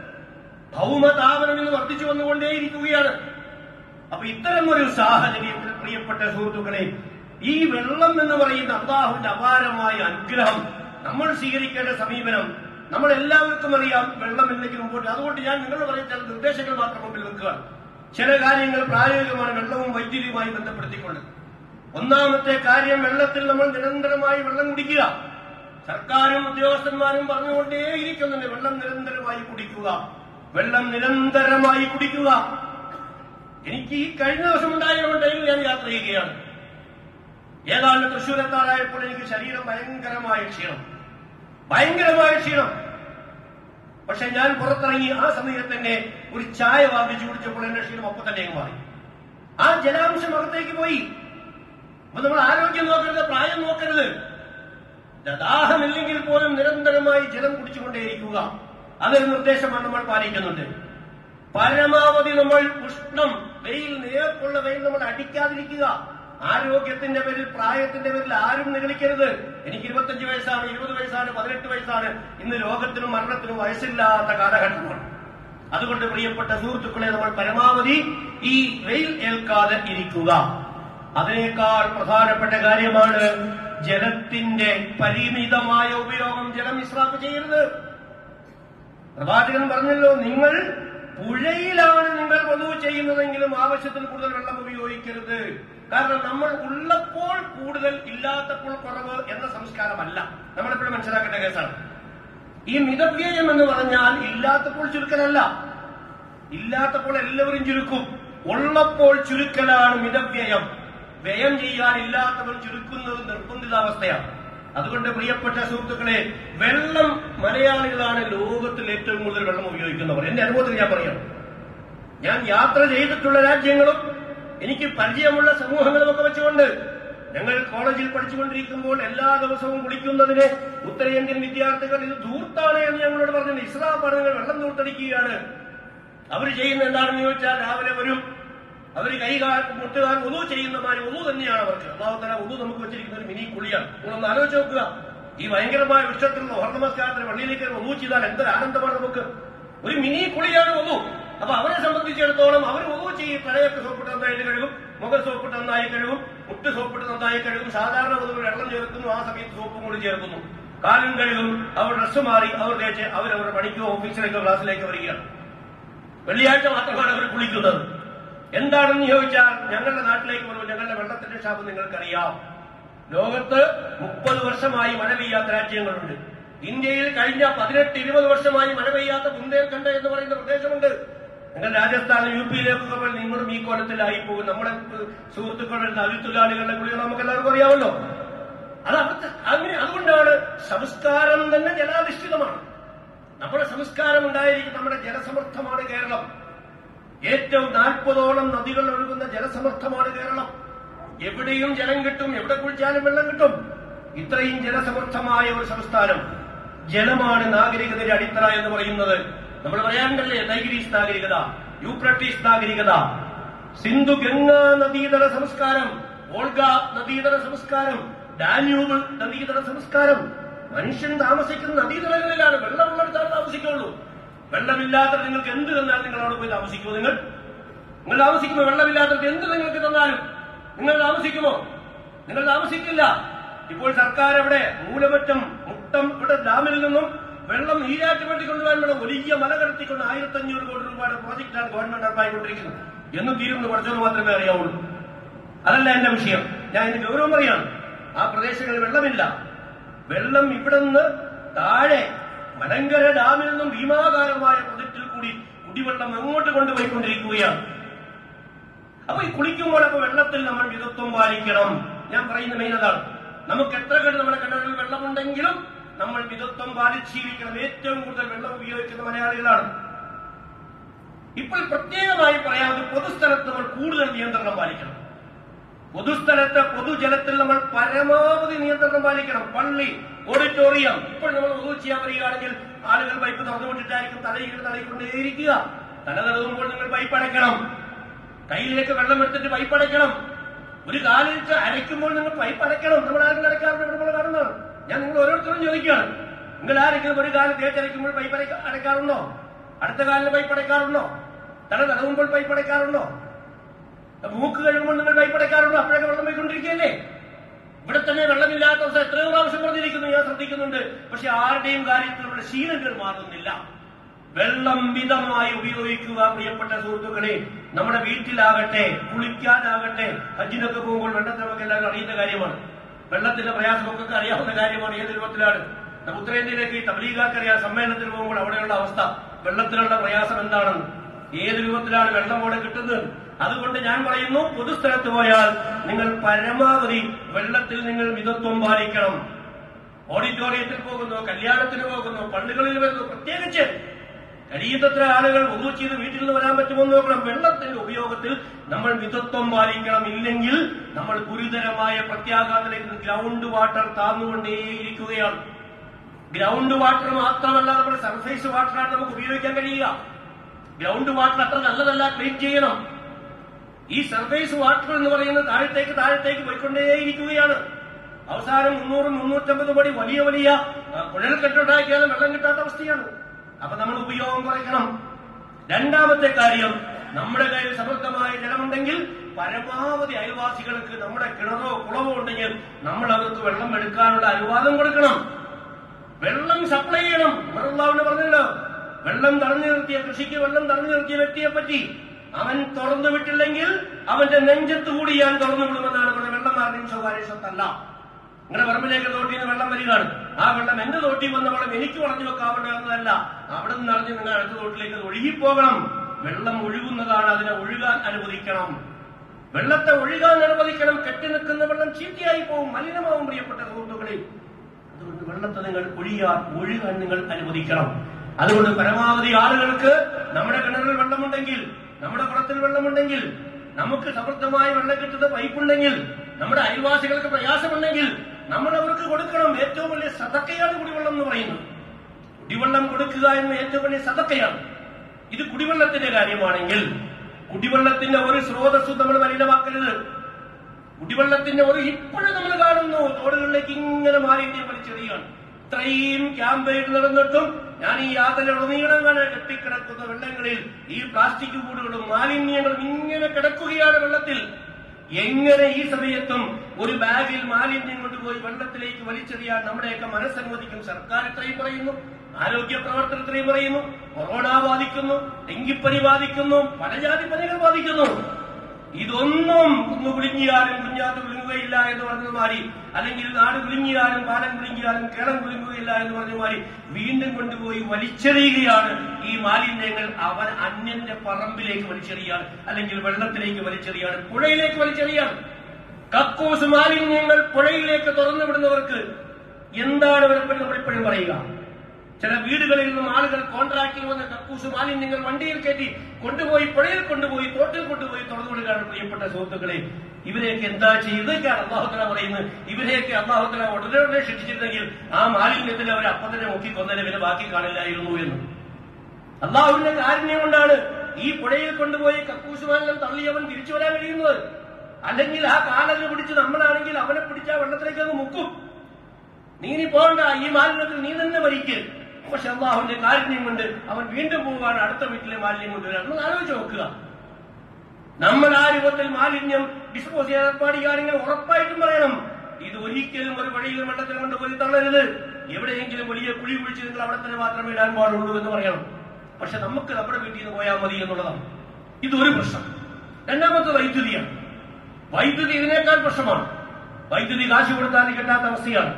ഭൗമതാപനം എന്ന് വർദ്ധിച്ചു വന്നുകൊണ്ടേയിരിക്കുകയാണ് അപ്പൊ ഇത്തരം ഒരു സാഹചര്യത്തിൽ പ്രിയപ്പെട്ട സുഹൃത്തുക്കളെ ഈ വെള്ളം എന്ന് പറയുന്ന അള്ളാഹുവിന്റെ അപാരമായ അനുഗ്രഹം നമ്മൾ സ്വീകരിക്കേണ്ട സമീപനം നമ്മൾ എല്ലാവർക്കും അറിയാം വെള്ളം ഇല്ലെങ്കിൽ മുമ്പോട്ട് അതുകൊണ്ട് ഞാൻ നിങ്ങൾ പറയുന്ന ചില നിർദ്ദേശങ്ങൾ മാത്രം മുമ്പിൽ വെക്കുക ചില കാര്യങ്ങൾ പ്രായോഗികമാണ് വെള്ളവും വൈദ്യുതിയുമായി ബന്ധപ്പെടുത്തിക്കൊണ്ട് ഒന്നാമത്തെ കാര്യം വെള്ളത്തിൽ നമ്മൾ നിരന്തരമായി വെള്ളം കുടിക്കുക സർക്കാരും ഉദ്യോഗസ്ഥന്മാരും പറഞ്ഞുകൊണ്ടേയിരിക്കുന്നുണ്ട് വെള്ളം നിരന്തരമായി കുടിക്കുക വെള്ളം നിരന്തരമായി കുടിക്കുക എനിക്ക് ഈ കഴിഞ്ഞ ദിവസം ഉണ്ടായ ടൈമിൽ ഞാൻ യാത്ര ചെയ്യുകയാണ് ഏതാണ്ട് തൃശ്ശൂർ എത്താറായപ്പോൾ എനിക്ക് ശരീരം ഭയങ്കരമായ ക്ഷീണം ഭയങ്കരമായ ക്ഷീണം പക്ഷെ ഞാൻ പുറത്തിറങ്ങി ആ സമയത്ത് തന്നെ ഒരു ചായ വാങ്ങിച്ചു കുടിച്ചപ്പോൾ എന്റെ ക്ഷീണം ഒപ്പം തന്നെ അങ്ങ് മാറി ആ ജലാംശം അകത്തേക്ക് പോയി അപ്പൊ നമ്മൾ ആരോഗ്യം നോക്കരുത് പ്രായം നോക്കരുത് ദാഹമില്ലെങ്കിൽ പോലും നിരന്തരമായി ജലം കുടിച്ചുകൊണ്ടേയിരിക്കുക അതൊരു നിർദ്ദേശമാണ് നമ്മൾ പാലിക്കുന്നുണ്ട് പരമാവധി നമ്മൾ ഉഷ്ണം വെയിൽ നേർക്കുള്ള വെയിൽ നമ്മൾ അടിക്കാതിരിക്കുക ആരോഗ്യത്തിന്റെ പേരിൽ പ്രായത്തിന്റെ പേരിൽ ആരും നിഗളിക്കരുത് എനിക്ക് ഇരുപത്തഞ്ച് വയസ്സാണ് ഇരുപത് വയസ്സാണ് പതിനെട്ട് വയസ്സാണ് ഇന്ന് രോഗത്തിനും മരണത്തിനും വയസ്സില്ലാത്ത കാലഘട്ടമാണ് അതുകൊണ്ട് പ്രിയപ്പെട്ട സുഹൃത്തുക്കളെ നമ്മൾ പരമാവധി ഈ വെയിൽ ഏൽക്കാതെ ഇരിക്കുക അതിനേക്കാൾ പ്രധാനപ്പെട്ട കാര്യമാണ് ജലത്തിന്റെ പരിമിതമായ ഉപയോഗം ജലം ഇസ്രാഫ് ചെയ്യരുത് പ്രവാചകൻ പറഞ്ഞല്ലോ നിങ്ങൾ പുഴയിലാണ് നിങ്ങൾ വധു ചെയ്യുന്നതെങ്കിലും ആവശ്യത്തിന് കൂടുതൽ വെള്ളം ഉപയോഗിക്കരുത് കാരണം നമ്മൾ ഉള്ളപ്പോൾ കൂടുതൽ ഇല്ലാത്തപ്പോൾ കുറവ് എന്ന സംസ്കാരമല്ല നമ്മളെപ്പോഴും മനസ്സിലാക്കേണ്ട കേസാണ് ഈ മിതവ്യയം എന്ന് പറഞ്ഞാൽ ഇല്ലാത്തപ്പോൾ ചുരുക്കലല്ല ഇല്ലാത്തപ്പോൾ എല്ലാവരും ചുരുക്കും ഉള്ളപ്പോൾ ചുരുക്കലാണ് മിതവ്യയം വ്യയം ചെയ്യാൻ ഇല്ലാത്തവർ ചുരുക്കുന്നത് നിർബന്ധിതാവസ്ഥയാണ് അതുകൊണ്ട് പ്രിയപ്പെട്ട സുഹൃത്തുക്കളെ വെള്ളം മലയാളികളാണ് ലോകത്തിൽ ഏറ്റവും കൂടുതൽ വെള്ളം ഉപയോഗിക്കുന്നവർ എന്റെ അനുഭവത്തിൽ ഞാൻ പറയാം ഞാൻ യാത്ര ചെയ്തിട്ടുള്ള രാജ്യങ്ങളും എനിക്ക് പരിചയമുള്ള സമൂഹങ്ങളുമൊക്കെ വെച്ചുകൊണ്ട് ഞങ്ങൾ കോളേജിൽ പഠിച്ചുകൊണ്ടിരിക്കുമ്പോൾ എല്ലാ ദിവസവും കുളിക്കുന്നതിന് ഉത്തരേന്ത്യൻ വിദ്യാർത്ഥികൾ ഇത് ധൂർത്താണ് എന്ന് ഞങ്ങളോട് പറഞ്ഞു ഇസ്ലാം പഠനങ്ങൾ വെള്ളം ധൂർത്തടിക്കുകയാണ് അവർ ചെയ്യുന്ന എന്താണെന്ന് ചോദിച്ചാൽ രാവിലെ വരും അവർ കൈകാൽ മുട്ടുകാർ ഒതു ചെയ്യുന്ന മാതിരി ഒതു തന്നെയാണ് അവർക്ക് അള്ളാഹുത്തല ഒതു നമുക്ക് വെച്ചിരിക്കുന്ന ഒരു മിനി കുളിയാണ് നിങ്ങളൊന്ന് ആലോചിച്ച് നോക്കുക ഈ ഭയങ്കരമായ വിഷയത്തിലുള്ള ഓർ നമസ്കാരത്തിന് പള്ളിയിലേക്ക് ഒതു ചെയ്താൽ എന്തൊരു ആനന്ദമാണ് നമുക്ക് ഒരു മിനി കുളിയാണ് ഒതു അപ്പൊ അവരെ സംബന്ധിച്ചിടത്തോളം അവർ ഒതു ചെയ്യും തലയൊക്കെ സോപ്പിട്ട് നന്നായിട്ട് കഴുകും മുഖം സോപ്പിട്ട് നന്നായി കഴുകും മുട്ട് സോപ്പിട്ട് നന്നായി കഴുകും സാധാരണ ഒതുവിൽ വെള്ളം ചേർക്കുന്നു ആ സമയത്ത് സോപ്പും കൂടി ചേർക്കുന്നു കാലും കഴുകും അവർ ഡ്രസ്സ് മാറി അവർ തേച്ച് അവരവരുടെ പണിക്കോ ഓഫീസിലേക്കോ ക്ലാസ്സിലേക്കോ വരികയാണ് വെള്ളിയാഴ്ച മാത്രമാണ് അവർ കുളിക്കുന്നത് എന്താണെന്ന് ചോദിച്ചാൽ ഞങ്ങളുടെ നാട്ടിലേക്ക് വരുമ്പോൾ ഞങ്ങളുടെ വെള്ളത്തിന്റെ ക്ഷാമം നിങ്ങൾക്കറിയാം ലോകത്ത് മുപ്പത് വർഷമായി മഴ പെയ്യാത്ത രാജ്യങ്ങളുണ്ട് ഇന്ത്യയിൽ കഴിഞ്ഞ പതിനെട്ട് ഇരുപത് വർഷമായി മഴ പെയ്യാത്ത ബുന്ദേൽഖണ്ഡ് എന്ന് പറയുന്ന പ്രദേശമുണ്ട് നിങ്ങൾ രാജസ്ഥാനിൽ യു പിയിലേക്കൊക്കെ പോയി നിങ്ങളും ഈ കോലത്തിലായി പോകും നമ്മുടെ സുഹൃത്തുക്കളുടെ തൊഴിലാളികളുടെ കുളികൾ നമുക്ക് എല്ലാവർക്കും അറിയാമല്ലോ അത് അവിടുത്തെ അങ്ങനെ അതുകൊണ്ടാണ് സംസ്കാരം തന്നെ ജലാധിഷ്ഠിതമാണ് നമ്മുടെ സംസ്കാരം ഉണ്ടായിരിക്കും നമ്മുടെ ജലസമർത്ഥമാണ് കേരളം ഏറ്റവും നാൽപ്പതോളം നദികൾ ഒഴുകുന്ന ജലസമർത്ഥമാണ് കേരളം എവിടെയും ജലം കിട്ടും എവിടെ കുളിച്ചാലും വെള്ളം കിട്ടും ഇത്രയും ജലസമർത്ഥമായ ഒരു സംസ്ഥാനം ജലമാണ് നാഗരികതയുടെ അടിത്തറ എന്ന് പറയുന്നത് നമ്മൾ പറയാറുണ്ടല്ലേ ടൈഗ്രീസ് നാഗരികത യൂപ്രട്ടീസ് നാഗരികത സിന്ധു ഗംഗാ നദീതട സംസ്കാരം ഓൾഗ നദീതട സംസ്കാരം ഡാന്യൂബ് നദീതട സംസ്കാരം മനുഷ്യൻ താമസിക്കുന്ന നദീതടങ്ങളിലാണ് വെള്ളമുള്ളിടത്താണ് താമസിക്കുള്ളൂ വെള്ളമില്ലാത്ത നിങ്ങൾക്ക് എന്ത് തന്നാലും നിങ്ങൾ അവിടെ പോയി താമസിക്കുമോ നിങ്ങൾ നിങ്ങൾ താമസിക്കുമോ വെള്ളമില്ലാത്തത് എന്ത് നിങ്ങൾക്ക് തന്നാലും നിങ്ങൾ താമസിക്കുമോ നിങ്ങൾ താമസിക്കില്ല ഇപ്പോൾ സർക്കാർ ഇവിടെ മൂലമറ്റം മുട്ടം ഇവിടെ ഡാമിൽ നിന്നും വെള്ളം നീരാറ്റി വേണ്ടി കൊണ്ടുപോകാൻ വേണം വലിയ മല കടത്തിക്കൊണ്ട് ആയിരത്തി അഞ്ഞൂറ് കോടി രൂപയുടെ പ്രോജക്റ്റാണ് ഗവൺമെന്റ് നടപ്പായിക്കൊണ്ടിരിക്കുന്നത് എന്ന് തീരുന്നു കുറച്ചത് മാത്രമേ അറിയാവുള്ളൂ അതല്ല എന്റെ വിഷയം ഞാൻ ഇതിന്റെ ഗൗരവം പറയാണ് ആ പ്രദേശങ്ങളിൽ വെള്ളമില്ല വെള്ളം ഇവിടെ നിന്ന് താഴെ മലങ്കര ഡാമിൽ നിന്നും ഭീമാകാരമായ പ്രൊജക്റ്റിൽ കൂടി കുടിവെള്ളം അങ്ങോട്ട് കൊണ്ടുപോയിക്കൊണ്ടിരിക്കുകയാണ് അപ്പൊ ഈ കുളിക്കുമ്പോൾ അപ്പൊ വെള്ളത്തിൽ നമ്മൾ മിതത്വം പാലിക്കണം ഞാൻ പറയുന്ന മെയിൻ അതാണ് നമുക്ക് എത്ര കണ്ട് നമ്മുടെ കിണറിൽ വെള്ളമുണ്ടെങ്കിലും നമ്മൾ മിതത്വം പാലിച്ചിരിക്കണം ഏറ്റവും കൂടുതൽ വെള്ളം ഉപയോഗിക്കുന്ന മലയാളികളാണ് ഇപ്പോൾ പ്രത്യേകമായി പറയാവുന്ന പൊതുസ്ഥലത്ത് നമ്മൾ കൂടുതൽ നിയന്ത്രണം പാലിക്കണം പൊതുസ്ഥലത്ത് പൊതുജലത്തിൽ നമ്മൾ പരമാവധി നിയന്ത്രണം പാലിക്കണം പള്ളി ഓഡിറ്റോറിയം ഇപ്പോൾ നമ്മൾ ഒതു ചെയ്യാൻ വരികയാണെങ്കിൽ ആളുകൾ പൈപ്പ് തുറന്നുകൊണ്ടിട്ടായിരിക്കും തലയിൽ തലയിക്കൊണ്ടേയിരിക്കുക തല തടവുമ്പോൾ നിങ്ങൾ പൈപ്പ് അടയ്ക്കണം കയ്യിലേക്ക് വെള്ളം എടുത്തിട്ട് പൈപ്പ് അടയ്ക്കണം ഒരു കാലിട്ട് അരയ്ക്കുമ്പോൾ നിങ്ങൾ പൈപ്പ് അടയ്ക്കണം നമ്മൾ ആരെങ്കിലും അടയ്ക്കാറുണ്ട് ഇവിടെ നമ്മൾ കാണുന്നതാണ് ഞാൻ നിങ്ങൾ ഓരോരുത്തരും ചോദിക്കുകയാണ് നിങ്ങൾ ആരെങ്കിലും ഒരു കാലം തേച്ചരയ്ക്കുമ്പോൾ പൈപ്പ് അടയ്ക്ക- അടയ്ക്കാറുണ്ടോ അടുത്ത കാലിന് പൈപ്പ് അടയ്ക്കാറുണ്ടോ തല തടവുമ്പോൾ പൈപ്പ് അടയ്ക്കാറുണ്ടോ മൂക്ക് കഴുകുമ്പോൾ നിങ്ങൾ പൈപ്പ് അടയ്ക്കാറുണ്ടോ അപ്പോഴൊക്കെ വെള്ളം പോയിക്കൊണ്ടിരിക്കുകയല്ലേ ഇവിടെ തന്നെ വെള്ളമില്ലാത്ത അവസ്ഥ എത്രയോ പ്രാവശ്യം പറഞ്ഞിരിക്കുന്നു ഞാൻ ശ്രദ്ധിക്കുന്നുണ്ട് പക്ഷെ ആരുടെയും കാര്യത്തിലുള്ള ശീലങ്ങൾ മാറുന്നില്ല വെള്ളം മിതമായി ഉപയോഗിക്കുക പ്രിയപ്പെട്ട സുഹൃത്തുക്കളെ നമ്മുടെ വീട്ടിലാകട്ടെ കുളിക്കാനാകട്ടെ ഹജ്ജിനൊക്കെ പോകുമ്പോൾ വെള്ളത്തിൽ നമുക്ക് എല്ലാവരും അറിയുന്ന കാര്യമാണ് വെള്ളത്തിന്റെ പ്രയാസമൊക്കെ അറിയാവുന്ന കാര്യമാണ് ഏത് രൂപത്തിലാണ് നമ്മ ഉത്തരേന്ത്യയിലേക്ക് ഈ തബ്ലീഗാർക്ക് അറിയാം സമ്മേളനത്തിന് പോകുമ്പോൾ അവിടെയുള്ള അവസ്ഥ വെള്ളത്തിലുള്ള പ്രയാസം എന്താണെന്ന് ഏത് രൂപത്തിലാണ് വെള്ളം അവിടെ കിട്ടുന്നത് അതുകൊണ്ട് ഞാൻ പറയുന്നു പൊതുസ്ഥലത്ത് പോയാൽ നിങ്ങൾ പരമാവധി വെള്ളത്തിൽ നിങ്ങൾ മിതത്വം പാലിക്കണം ഓഡിറ്റോറിയത്തിൽ പോകുന്നു കല്യാണത്തിന് പോകുന്നു പള്ളികളിൽ വരുന്നു പ്രത്യേകിച്ച് കഴിയുന്നത്ര ആളുകൾ ഒന്നു ചെയ്ത് വീട്ടിൽ നിന്ന് വരാൻ പറ്റുമെന്ന് നോക്കണം വെള്ളത്തിന്റെ ഉപയോഗത്തിൽ നമ്മൾ മിതത്വം പാലിക്കണം ഇല്ലെങ്കിൽ നമ്മൾ ഗുരുതരമായ പ്രത്യാഘാതത്തിലേക്ക് ഗ്രൗണ്ട് വാട്ടർ താന്നുകൊണ്ടേയിരിക്കുകയാണ് ഗ്രൗണ്ട് വാട്ടർ മാത്രമല്ല നമ്മുടെ സർഫേസ് വാട്ടറാണ് നമുക്ക് ഉപയോഗിക്കാൻ കഴിയുക ഗ്രൗണ്ട് വാട്ടർ അത്ര നല്ലതല്ല ക്ലീൻ ചെയ്യണം ഈ സർഫേസ് വാട്ടർ എന്ന് പറയുന്നത് താഴത്തേക്ക് താഴത്തേക്ക് പോയിക്കൊണ്ടേയിരിക്കുകയാണ് അവസാനം മുന്നൂറും മുന്നൂറ്റമ്പത് പടി വലിയ വലിയ ആ, കുഴൽക്കെട്ടുണ്ടാക്കിയാലും വെള്ളം കിട്ടാത്ത അവസ്ഥയാണ് അപ്പൊ നമ്മൾ ഉപയോഗം കുറയ്ക്കണം രണ്ടാമത്തെ കാര്യം നമ്മുടെ കയ്യിൽ സമൃദ്ധമായ ജലമുണ്ടെങ്കിൽ പരമാവധി അയൽവാസികൾക്ക് നമ്മുടെ കിണറോ കുളമോ ഉണ്ടെങ്കിൽ നമ്മൾ അവർക്ക് വെള്ളം എടുക്കാനുള്ള അനുവാദം കൊടുക്കണം വെള്ളം സപ്ലൈ ചെയ്യണം മറുള്ളവന് പറഞ്ഞല്ലോ വെള്ളം തടഞ്ഞു നിർത്തിയ കൃഷിക്ക് വെള്ളം തടഞ്ഞു നിർത്തിയ വ്യക്തിയെ പറ്റി അവൻ തുറന്നു വിട്ടില്ലെങ്കിൽ അവന്റെ നെഞ്ചത്ത് കൂടി ഞാൻ തുറന്നു വിടുമെന്നാണ് പറഞ്ഞത് വെള്ളം ആരുടെയും സ്വകാര്യ സ്വത്തല്ല നിങ്ങളുടെ പറമ്പിലേക്ക് തോട്ടിൽ നിന്ന് വെള്ളം വരികയാണ് ആ വെള്ളം എന്റെ തോട്ടിൽ വന്ന വെള്ളം എനിക്ക് വളഞ്ഞു വെക്കാവുന്നതല്ല അവിടെ നിന്ന് അറിഞ്ഞ് നിങ്ങൾ അടുത്ത തോട്ടിലേക്ക് അത് ഒഴുകിപ്പോകണം വെള്ളം ഒഴുകുന്നതാണ് അതിനെ ഒഴുകാൻ അനുവദിക്കണം വെള്ളത്തെ ഒഴുകാൻ അനുവദിക്കണം കെട്ടി നിൽക്കുന്ന വെള്ളം ചീത്തയായി പോകും മലിനമാവും പ്രിയപ്പെട്ട സുഹൃത്തുക്കളെ അതുകൊണ്ട് വെള്ളത്തെ നിങ്ങൾ ഒഴിയാൻ ഒഴുകാൻ നിങ്ങൾ അനുവദിക്കണം അതുകൊണ്ട് പരമാവധി ആളുകൾക്ക് നമ്മുടെ കിണറിൽ വെള്ളമുണ്ടെങ്കിൽ നമ്മുടെ കുളത്തിൽ വെള്ളമുണ്ടെങ്കിൽ നമുക്ക് സമൃദ്ധമായ വെള്ളം കിട്ടുന്ന പൈപ്പുണ്ടെങ്കിൽ നമ്മുടെ അയൽവാസികൾക്ക് പ്രയാസമുണ്ടെങ്കിൽ നമ്മൾ അവർക്ക് കൊടുക്കണം ഏറ്റവും വലിയ സതക്കയാണ് കുടിവെള്ളം എന്ന് പറയുന്നത് കുടിവെള്ളം കൊടുക്കുക എന്ന ഏറ്റവും വലിയ സതക്കയാണ് ഇത് കുടിവെള്ളത്തിന്റെ കാര്യമാണെങ്കിൽ കുടിവെള്ളത്തിന്റെ ഒരു സ്രോതസ്സും നമ്മൾ മലിനമാക്കരുത് കുടിവെള്ളത്തിന്റെ ഒരു ഇപ്പോഴും നമ്മൾ കാണുന്നു തോടുകളിലേക്ക് ഇങ്ങനെ മാലിന്യം വലിച്ചെറിയാണ് ഇത്രയും ക്യാമ്പയിൻ നടന്നിട്ടും ഞാൻ ഈ യാത്രയിലുടനീളം കാണാൻ കെട്ടിക്കിടക്കുന്ന വെള്ളങ്ങളിൽ ഈ പ്ലാസ്റ്റിക് കൂടുകളും മാലിന്യങ്ങളും ഇങ്ങനെ കിടക്കുകയാണ് വെള്ളത്തിൽ എങ്ങനെ ഈ സമയത്തും ഒരു ബാഗിൽ മാലിന്യം കൊണ്ടുപോയി വെള്ളത്തിലേക്ക് വലിച്ചെറിയാൻ നമ്മുടെയൊക്കെ മനസ്സനുവദിക്കും സർക്കാർ ഇത്രയും പറയുന്നു ആരോഗ്യ പ്രവർത്തനത്തിനെയും പറയുന്നു കൊറോണ ബാധിക്കുന്നു ഡെങ്കിപ്പനി ബാധിക്കുന്നു പല ജാതി പനികൾ ബാധിക്കുന്നു ഇതൊന്നും കുന്നു കുലുങ്ങിയാലും കുഞ്ഞാത്ത് കുലുങ്ങുകയില്ല എന്ന് പറഞ്ഞ മാറി അല്ലെങ്കിൽ നാട് കുലുങ്ങിയാലും പാലം കുലുങ്ങിയാലും കേളം കുലുങ്ങുകയില്ല എന്ന് പറഞ്ഞ മാറി വീണ്ടും കൊണ്ടുപോയി വലിച്ചെറിയുകയാണ് ഈ മാലിന്യങ്ങൾ അവൻ അന്യന്റെ പറമ്പിലേക്ക് വലിച്ചെറിയാണ് അല്ലെങ്കിൽ വെള്ളത്തിലേക്ക് വലിച്ചെറിയാണ് പുഴയിലേക്ക് വലിച്ചെറിയാണ് കക്കൂസ് മാലിന്യങ്ങൾ പുഴയിലേക്ക് തുറന്നു വിടുന്നവർക്ക് എന്താണ് അവരെപ്പറ്റി നമ്മളിപ്പോഴും പറയുക ചില വീടുകളിൽ നിന്നും ആളുകൾ കോൺട്രാക്റ്റിൽ വന്ന കക്കൂസ് മാലിന്യങ്ങൾ വണ്ടിയിൽ കയറ്റി കൊണ്ടുപോയി പുഴയിൽ കൊണ്ടുപോയി തോട്ടിൽ കൊണ്ടുപോയി തുറന്നു വിടുകയാണ് പ്രിയപ്പെട്ട സുഹൃത്തുക്കളെ ഇവരെയൊക്കെ എന്താ ചെയ്തൊക്കെയാണ് അള്ളാഹുത്തല പറയുന്നത് ഇവരെയൊക്കെ അള്ളാഹുത്തല ഉടനെ ഉടനെ ശിക്ഷിച്ചിരുന്നെങ്കിൽ ആ മാലിന്യത്തിൽ അവർ അപ്പം തന്നെ മുക്കിക്കൊന്നതിന് പിന്നെ ബാക്കി കാണില്ലായിരുന്നു എന്ന് അള്ളാഹുവിന്റെ കാരുണ്യം കൊണ്ടാണ് ഈ പുഴയിൽ കൊണ്ടുപോയി കക്കൂസ് മാലിന്യം തള്ളിയവൻ തിരിച്ചു വരാൻ കഴിയുന്നത് അല്ലെങ്കിൽ ആ കാലങ്ങൾ പിടിച്ച് നമ്മളാണെങ്കിൽ അവനെ പിടിച്ച ആ വെള്ളത്തിലേക്ക് അങ്ങ് മുക്കും നീ ഇനി പോകണ്ട ഈ മാലിന്യത്തിൽ നീ തന്നെ മരിക്ക് പക്ഷെ അള്ളാഹുവിന്റെ കാരുണ്യം കൊണ്ട് അവൻ വീണ്ടും പോവാണ് അടുത്ത വീട്ടിലെ മാലിന്യം കൊണ്ടുവരാൻ ഒന്ന് ആലോചിച്ച് നോക്കുക നമ്മൾ ആ രൂപത്തിൽ മാലിന്യം ഡിസ്പോസ് ചെയ്യാൻ ഏർപ്പാടിക്കുകയാണെങ്കിൽ ഉറപ്പായിട്ടും പറയണം ഇത് ഒരിക്കലും ഒരു വഴിയിലും വെള്ളത്തിൽ കൊണ്ട് പോയി തള്ളരുത് എവിടെയെങ്കിലും വലിയ കുഴി കുഴിച്ച് നിങ്ങൾ അവിടെ തന്നെ മാത്രമേ ഇടാൻ പാടുള്ളൂ എന്ന് പറയണം പക്ഷെ നമുക്ക് നമ്മുടെ വീട്ടിൽ നിന്ന് പോയാൽ മതി എന്നുള്ളതാണ് ഇതൊരു പ്രശ്നം രണ്ടാമത്തെ വൈദ്യുതിയാണ് വൈദ്യുതി ഇതിനേക്കാൾ പ്രശ്നമാണ് വൈദ്യുതി കാശ് കൊടുത്താൽ കിട്ടാത്ത അവസ്ഥയാണ്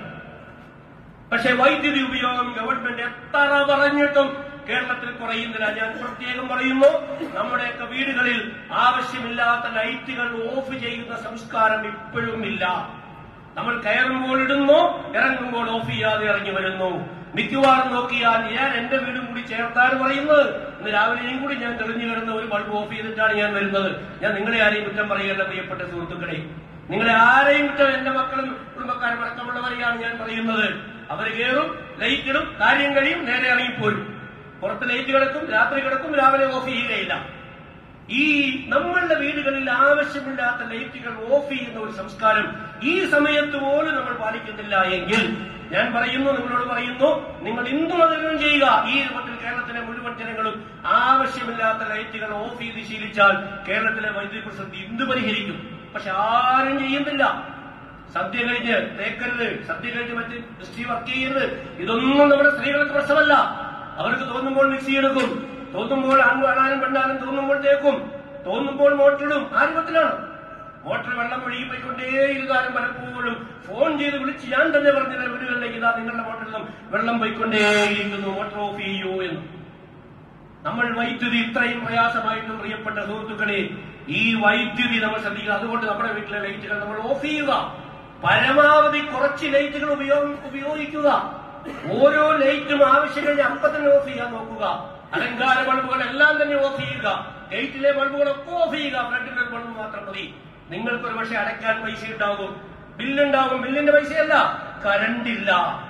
പക്ഷെ വൈദ്യുതി ഉപയോഗം ഗവൺമെന്റ് എത്ര പറഞ്ഞിട്ടും കേരളത്തിൽ കുറയുന്നില്ല ഞാൻ പ്രത്യേകം പറയുന്നു നമ്മുടെയൊക്കെ വീടുകളിൽ ആവശ്യമില്ലാത്ത ലൈറ്റുകൾ ഓഫ് ചെയ്യുന്ന സംസ്കാരം ഇപ്പോഴും ഇല്ല നമ്മൾ കയറുമ്പോൾ ഇടുന്നു ഇറങ്ങുമ്പോൾ ഓഫ് ചെയ്യാതെ ഇറങ്ങി വരുന്നു മിക്കവാറും നോക്കിയാൽ ഞാൻ എന്റെ വീടും കൂടി ചേർത്താണ് പറയുന്നത് ഇന്ന് രാവിലെയും കൂടി ഞാൻ തെളിഞ്ഞു കിടന്ന ഒരു ബൾബ് ഓഫ് ചെയ്തിട്ടാണ് ഞാൻ വരുന്നത് ഞാൻ നിങ്ങളെ ആരെയും കുറ്റം പറയുകയല്ല പ്രിയപ്പെട്ട സുഹൃത്തുക്കളെ നിങ്ങളെ ആരെയും കുറ്റം എന്റെ മക്കളും കുടുംബക്കാരും അടക്കമുള്ളവരെയാണ് ഞാൻ പറയുന്നത് അവർ കയറും ലൈറ്റ് ഇടും കാര്യം കഴിയും നേരെ ഇറങ്ങിപ്പോരും പുറത്ത് ലൈറ്റ് കിടക്കും രാത്രി കിടക്കും രാവിലെ ഓഫ് ചെയ്യുകയില്ല ഈ നമ്മളുടെ വീടുകളിൽ ആവശ്യമില്ലാത്ത ലൈറ്റുകൾ ഓഫ് ചെയ്യുന്ന ഒരു സംസ്കാരം ഈ സമയത്ത് പോലും നമ്മൾ പാലിക്കുന്നില്ല എങ്കിൽ ഞാൻ പറയുന്നു നിങ്ങളോട് പറയുന്നു നിങ്ങൾ ഇന്നും അതെല്ലാം ചെയ്യുക ഈ രൂപത്തിൽ കേരളത്തിലെ മുഴുവൻ ജനങ്ങളും ആവശ്യമില്ലാത്ത ലൈറ്റുകൾ ഓഫ് ചെയ്ത് ശീലിച്ചാൽ കേരളത്തിലെ വൈദ്യുതി പ്രതിസന്ധി ഇന്ന് പരിഹരിക്കും പക്ഷെ ആരും ചെയ്യുന്നില്ല സദ്യ കഴിഞ്ഞ് തേക്കരുത് സദ്യ കഴിഞ്ഞ് മറ്റ് ദൃഷ്ടി വർക്ക് ചെയ്യരുത് ഇതൊന്നും നമ്മുടെ സ്ത്രീകൾക്ക് പ്രശ്നമല്ല അവർക്ക് തോന്നുമ്പോൾ മിക്സി എടുക്കും തോന്നുമ്പോൾ ആൺവാണാനും പെണ്ണാനും തോന്നുമ്പോൾ തേക്കും തോന്നുമ്പോൾ മോട്ടറിടും ആ രൂപത്തിലാണ് മോട്ടർ വെള്ളം ഒഴുകി പോയിക്കൊണ്ടേയിരുന്നാലും പലപ്പോഴും ഫോൺ ചെയ്ത് വിളിച്ച് ഞാൻ തന്നെ പറഞ്ഞില്ല വീടുകളിലേക്ക് ഇതാ നിങ്ങളുടെ മോട്ടറിൽ നിന്നും വെള്ളം പോയിക്കൊണ്ടേയിരിക്കുന്നു മോട്ടർ ഓഫ് ചെയ്യൂ എന്ന് നമ്മൾ വൈദ്യുതി ഇത്രയും പ്രയാസമായിട്ടും പ്രിയപ്പെട്ട സുഹൃത്തുക്കളെ ഈ വൈദ്യുതി നമ്മൾ ശ്രദ്ധിക്കുക അതുകൊണ്ട് നമ്മുടെ വീട്ടിലെ ലൈറ്റുകൾ നമ്മൾ ഓഫ് ചെയ്യുക പരമാവധി കുറച്ച് ലൈറ്റുകൾ ഉപയോഗം ഉപയോഗിക്കുക ഓരോ ലൈറ്റും ആവശ്യം കഴിഞ്ഞ് അപ്പൊ തന്നെ ഓഫ് ചെയ്യാൻ നോക്കുക അലങ്കാര ബൾബുകൾ എല്ലാം തന്നെ ഓഫ് ചെയ്യുക ഗേറ്റിലെ ബൾബുകളൊക്കെ ഓഫ് ചെയ്യുക ഫ്രണ്ടിലെ ബൾബ് മാത്രം മതി നിങ്ങൾക്ക് ഒരു പക്ഷേ അടയ്ക്കാൻ പൈസ ഉണ്ടാകും ബില്ലുണ്ടാകും ബില്ലിന്റെ പൈസയല്ല കറണ്ട് ഇല്ല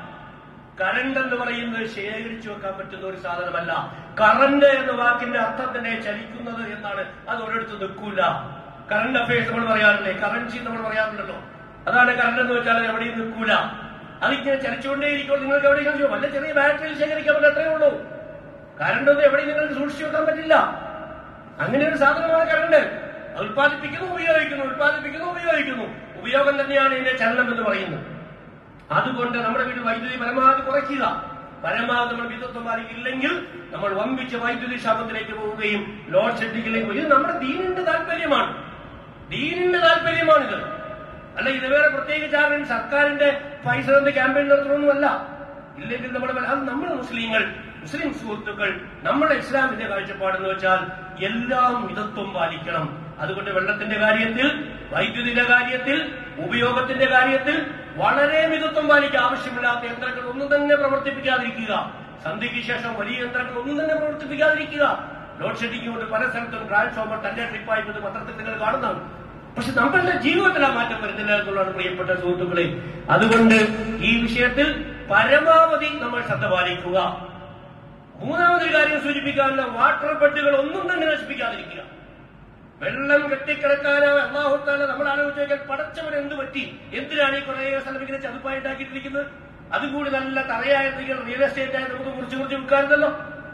കറണ്ട് എന്ന് പറയുന്നത് ശേഖരിച്ചു വെക്കാൻ പറ്റുന്ന ഒരു സാധനമല്ല കറണ്ട് എന്ന വാക്കിന്റെ അർത്ഥം തന്നെ ചലിക്കുന്നത് എന്നാണ് അത് ഒരിടത്ത് നിൽക്കൂല കറണ്ട് അഫയേഴ്സ് നമ്മൾ പറയാറില്ലേ കറൻസി നമ്മൾ പറയാറുണ്ടല്ലോ അതാണ് കറണ്ട് എന്ന് വെച്ചാൽ അത് എവിടെയും നിൽക്കൂല അതിങ്ങനെ ചലിച്ചുകൊണ്ടേയിരിക്കുമ്പോൾ നിങ്ങൾക്ക് എവിടെയും ചെയ്യും വല്ല ചെറിയ ബാറ്ററിയിൽ ശേഖരിക്കാൻ പറ്റില്ല അത്രേ ഉള്ളൂ കറണ്ട് ഒന്നും എവിടെയും നിങ്ങൾക്ക് സൂക്ഷിച്ചു വെക്കാൻ പറ്റില്ല അങ്ങനെ ഒരു സാധനമാണ് കറണ്ട് അത് ഉത്പാദിപ്പിക്കുന്നു ഉപയോഗിക്കുന്നു ഉത്പാദിപ്പിക്കുന്നു ഉപയോഗിക്കുന്നു ഉപയോഗം തന്നെയാണ് ഇതിന്റെ ചലനം എന്ന് പറയുന്നത് അതുകൊണ്ട് നമ്മുടെ വീട് വൈദ്യുതി പരമാവധി കുറയ്ക്കുക പരമാവധി നമ്മൾ വിദ്യുത്വം ബാധിക്കില്ലെങ്കിൽ നമ്മൾ വമ്പിച്ച വൈദ്യുതി ക്ഷാമത്തിലേക്ക് പോവുകയും ലോഡ് ഷെഡിങ്ങിലേക്ക് പോയി ഇത് നമ്മുടെ ദീനിന്റെ താല്പര്യമാണ് ദീനിന്റെ താല്പര്യമാണിത് അല്ല ഇത് വേറെ പ്രത്യേകിച്ച് ആരും സർക്കാരിന്റെ പൈസ തന്റെ ക്യാമ്പയിൻ നടത്തണമെന്നല്ല ഇല്ലെങ്കിൽ നമ്മുടെ അത് നമ്മൾ മുസ്ലിങ്ങൾ മുസ്ലിം സുഹൃത്തുക്കൾ നമ്മുടെ ഇസ്ലാമിന്റെ കാഴ്ചപ്പാടെന്ന് വെച്ചാൽ എല്ലാം മിതത്വം പാലിക്കണം അതുകൊണ്ട് വെള്ളത്തിന്റെ കാര്യത്തിൽ വൈദ്യുതിയുടെ കാര്യത്തിൽ ഉപയോഗത്തിന്റെ കാര്യത്തിൽ വളരെ മിതത്വം പാലിക്കുക ആവശ്യമില്ലാത്ത യന്ത്രങ്ങൾ ഒന്നും തന്നെ പ്രവർത്തിപ്പിക്കാതിരിക്കുക സന്ധ്യയ്ക്ക് ശേഷം വലിയ യന്ത്രങ്ങൾ ഒന്നും തന്നെ പ്രവർത്തിപ്പിക്കാതിരിക്കുക ലോഡ് ഷെഡിംഗ് കൊണ്ട് പല സ്ഥലത്തും ട്രാൻസ്ഫോമർ തന്റെ ട്രിപ്പായി ഇത് പത്രത്തിൽ നിങ്ങൾ കാണുന്നതാണ് പക്ഷെ നമ്മളുടെ ജീവിതത്തിൽ ആ മാറ്റം വരുന്നില്ല എന്നുള്ളതാണ് പ്രിയപ്പെട്ട സുഹൃത്തുക്കളെ അതുകൊണ്ട് ഈ വിഷയത്തിൽ പരമാവധി നമ്മൾ ശ്രദ്ധ പാലിക്കുക മൂന്നാമതൊരു കാര്യം സൂചിപ്പിക്കാനുള്ള വാട്ടർ ബെഡുകൾ ഒന്നും തന്നെ നശിപ്പിക്കാതിരിക്കുക വെള്ളം കെട്ടിക്കിടക്കാനോ അള്ളാഹുത്താല നമ്മൾ ആലോചിച്ച് നോക്കിയാൽ പടച്ചവൻ എന്ത് പറ്റി എന്തിനാണ് ഈ കുറേ സ്ഥലം ഇങ്ങനെ ചതുപ്പായിട്ടാക്കിയിട്ടിരിക്കുന്നത് അതും കൂടി നല്ല തറയായിരുന്നെങ്കിൽ റിയൽ എസ്റ്റേറ്റ് ആയി നമുക്ക് മുറിച്ച് മുറിച്ച് വിൽക്കാറുണ്ടല്ലോ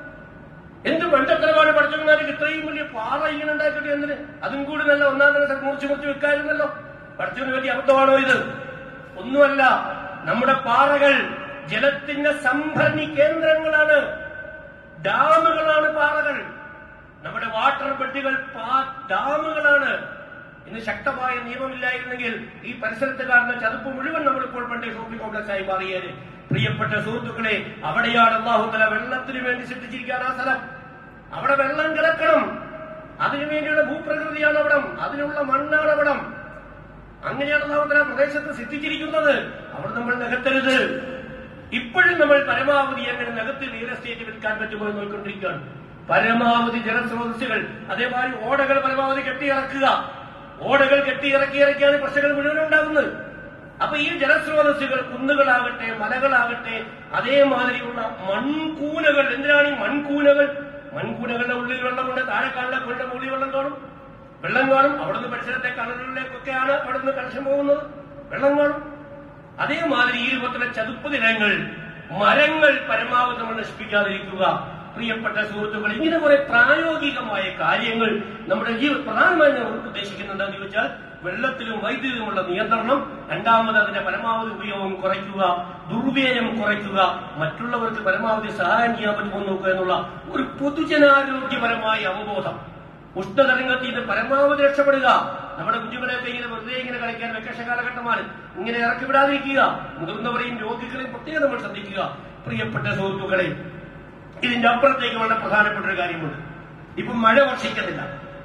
എന്ത് പണ്ടത്തരമാണ് പഠിച്ചവന്മാർക്ക് ഇത്രയും വലിയ പാറ ഇങ്ങനെ ഉണ്ടാക്കിയിട്ട് എന്തിന് അതും കൂടി നല്ല ഒന്നാം തരം മുറിച്ച് മുറിച്ച് വെക്കായിരുന്നല്ലോ പഠിച്ചവന് വലിയ അബദ്ധമാണോ ഇത് ഒന്നുമല്ല നമ്മുടെ പാറകൾ ജലത്തിന്റെ സംഭരണി കേന്ദ്രങ്ങളാണ് ഡാമുകളാണ് പാറകൾ നമ്മുടെ വാട്ടർ ബെഡുകൾ പാ- ഡാമുകളാണ് ഇന്ന് ശക്തമായ നിയമമില്ലായിരുന്നെങ്കിൽ ഈ പരിസരത്ത് കാണുന്ന ചതുപ്പ് മുഴുവൻ നമ്മൾ ഇപ്പോൾ പണ്ടേ ഷോപ്പിംഗ് കോംപ്ലക്സ് ആയി മാറിയേനെ പ്രിയപ്പെട്ട സുഹൃത്തുക്കളെ അവിടെയാണ് അള്ളാഹുത്തല വെള്ളത്തിന് വേണ്ടി സൃഷ്ടിച്ചിരിക്കാൻ ആ സ്ഥലം അവിടെ വെള്ളം കിടക്കണം അതിനു വേണ്ടിയുള്ള ഭൂപ്രകൃതിയാണ് അവിടം അതിനുള്ള മണ്ണാണ് അവിടം അങ്ങനെയാണ് അള്ളാഹുത്തല പ്രദേശത്ത് സിദ്ധിച്ചിരിക്കുന്നത് അവിടെ നമ്മൾ നികത്തരുത് ഇപ്പോഴും നമ്മൾ പരമാവധി എങ്ങനെ നികത്തി റിയൽ എസ്റ്റേറ്റ് വിൽക്കാൻ പറ്റുമോ എന്ന് നോക്കിക്കൊണ്ടിരിക്കുകയാണ് പരമാവധി ജലസ്രോതസ്സുകൾ അതേമാതിരി ഓടകൾ പരമാവധി കെട്ടിയിറക്കുക ഓടകൾ കെട്ടിയിറക്കി ഇറക്കിയാണ് പ്രശ്നങ്ങൾ മുഴുവൻ ഉണ്ടാകുന്നത് അപ്പൊ ഈ ജലസ്രോതസ്സുകൾ കുന്നുകളാകട്ടെ മലകളാകട്ടെ അതേമാതിരിയുള്ള മൺകൂനകൾ എന്തിനാണ് ഈ മൺകൂനകൾ മൺകൂനകളുടെ ഉള്ളിൽ വെള്ളമുണ്ട് താഴെ കാണുന്ന കുഴിയുടെ മുകളിൽ വെള്ളം കാണും വെള്ളം കാണും അവിടുന്ന് പരിസരത്തെ കടലിലേക്കൊക്കെയാണ് അവിടുന്ന് കണക്ഷൻ പോകുന്നത് വെള്ളം കാണും അതേമാതിരി ഈ രൂപത്തിലെ ചതുപ്പ് നിലങ്ങൾ മരങ്ങൾ പരമാവധി നമ്മൾ നശിപ്പിക്കാതിരിക്കുക പ്രിയപ്പെട്ട സുഹൃത്തുക്കൾ ഇങ്ങനെ കുറെ പ്രായോഗികമായ കാര്യങ്ങൾ നമ്മുടെ ജീവ പ്രധാനമായി ഞാൻ ഉദ്ദേശിക്കുന്നത് എന്താണെന്ന് ചോദിച്ചാൽ വെള്ളത്തിലും വൈദ്യുതിയുമുള്ള നിയന്ത്രണം രണ്ടാമത് അതിന്റെ പരമാവധി ഉപയോഗം കുറയ്ക്കുക ദുർവ്യയം കുറയ്ക്കുക മറ്റുള്ളവർക്ക് പരമാവധി സഹായം ചെയ്യാൻ പറ്റുമോ എന്ന് നോക്കുക എന്നുള്ള ഒരു പൊതുജനാരോഗ്യപരമായ അവബോധം ഉഷ്ണതരംഗത്തിൽ ഇത് പരമാവധി രക്ഷപ്പെടുക നമ്മുടെ കുഞ്ഞുങ്ങളെയൊക്കെ ഇങ്ങനെ വെറുതെ ഇങ്ങനെ കളിക്കാൻ വെക്കേഷൻ കാലഘട്ടമാണ് ഇങ്ങനെ ഇറക്കി വിടാതിരിക്കുക മുതിർന്നവരെയും രോഗികളെയും പ്രത്യേകം നമ്മൾ ശ്രദ്ധിക്കുക പ്രിയപ്പെട്ട സുഹൃത്തുക്കളെ ഇതിന്റെ അപ്പുറത്തേക്ക് വളരെ പ്രധാനപ്പെട്ട ഒരു കാര്യമുണ്ട് ഇപ്പൊ മഴ വർഷിക്കുന്നില്ല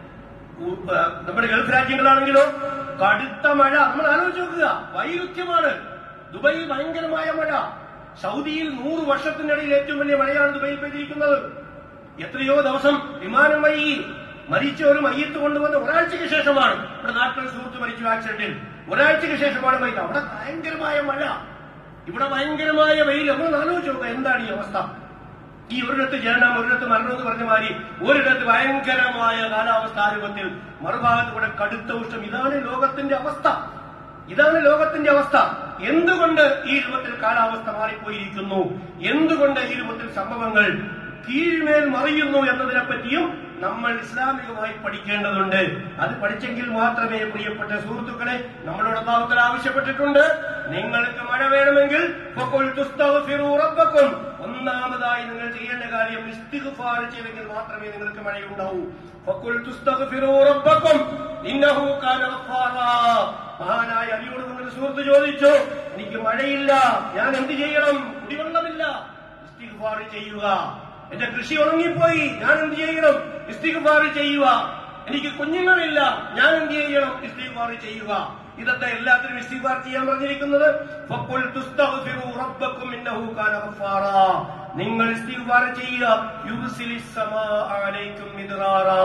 ഉ- ആ, നമ്മുടെ ഗൾഫ് രാജ്യങ്ങളാണെങ്കിലോ കടുത്ത മഴ നമ്മൾ ആലോചിച്ച് നോക്കുക വൈരുദ്ധ്യമാണ് ദുബൈയിൽ ഭയങ്കരമായ മഴ സൗദിയിൽ നൂറ് വർഷത്തിനിടയിൽ ഏറ്റവും വലിയ മഴയാണ് ദുബൈയിൽ പെയ്തിരിക്കുന്നത് എത്രയോ ദിവസം വിമാനം വഴി മരിച്ച ഒരു മയ്യത്ത് കൊണ്ടുവന്ന ഒരാഴ്ചയ്ക്ക് ശേഷമാണ് ഇവിടെ നാട്ടിൽ സുഹൃത്ത് മരിച്ചു ആക്സിഡന്റിൽ ഒരാഴ്ചയ്ക്ക് ശേഷമാണ് മയ്യത്ത് അവിടെ ഭയങ്കരമായ മഴ ഇവിടെ ഭയങ്കരമായ വെയിൽ നമ്മൾ ആലോചിച്ച് നോക്കുക എന്താണ് ഈ അവസ്ഥ ഈ ഒരിടത്ത് ജനനം ഒരിടത്ത് മരണം എന്ന് പറഞ്ഞ മാതിരി ഒരിടത്ത് ഭയങ്കരമായ കാലാവസ്ഥ രൂപത്തിൽ മറുഭാഗത്ത് കൂടെ കടുത്ത ഉഷ്ണം ഇതാണ് ലോകത്തിന്റെ അവസ്ഥ ഇതാണ് ലോകത്തിന്റെ അവസ്ഥ എന്തുകൊണ്ട് ഈ രൂപത്തിൽ കാലാവസ്ഥ മാറിപ്പോയിരിക്കുന്നു എന്തുകൊണ്ട് ഈ രൂപത്തിൽ സംഭവങ്ങൾ കീഴ്മേൽ മറിയുന്നു എന്നതിനെ പറ്റിയും നമ്മൾ ഇസ്ലാമികമായി പഠിക്കേണ്ടതുണ്ട് അത് പഠിച്ചെങ്കിൽ മാത്രമേ പ്രിയപ്പെട്ട സുഹൃത്തുക്കളെ നമ്മളോട് അള്ളാഹുത്തല ആവശ്യപ്പെട്ടിട്ടുണ്ട് നിങ്ങൾക്ക് മഴ വേണമെങ്കിൽ ഫഖുൽ തുസ്തഗ്ഫിറൂ റബ്ബക്കും ഒന്നാമതായി നിങ്ങൾ ചെയ്യേണ്ട കാര്യം ഇസ്തിഗ്ഫാർ ചെയ്തെങ്കിൽ മാത്രമേ നിങ്ങൾക്ക് മഴയുണ്ടാവൂ ഫഖുൽ തുസ്തഗ്ഫിറൂ റബ്ബക്കും ഇന്നഹു കാന ഗഫാറാ മഹാനായ അലിയോട് നിങ്ങൾ സുഹൃത്ത് ചോദിച്ചു എനിക്ക് മഴയില്ല ഞാൻ എന്ത് ചെയ്യണം കുടിവെള്ളമില്ല ഇസ്തിഗ്ഫാർ ചെയ്യുക എന്റെ കൃഷി ഉണങ്ങിപ്പോയി ഞാൻ എന്ത് ചെയ്യണം ഇസ്തിഗ്ഫാർ ചെയ്യുക എനിക്ക് കുഞ്ഞുങ്ങളില്ല ഞാൻ എന്ത് ചെയ്യണം ഇസ്തിഗ്ഫാർ ചെയ്യുക ഇതൊക്കെ എല്ലാത്തിനും ഇസ്തിഗ്ഫാർ ചെയ്യാൻ പറഞ്ഞിരിക്കുന്നത് ഫഖുൽ തുസ്തഗ്ഫിറൂ റബ്ബക്കും ഇന്നഹു കാന ഗഫാറാ നിങ്ങൾ ഇസ്തിഗ്ഫാർ ചെയ്യുക യുർസിലിസ് സമാ അലൈക്കും മിദ്റാറാ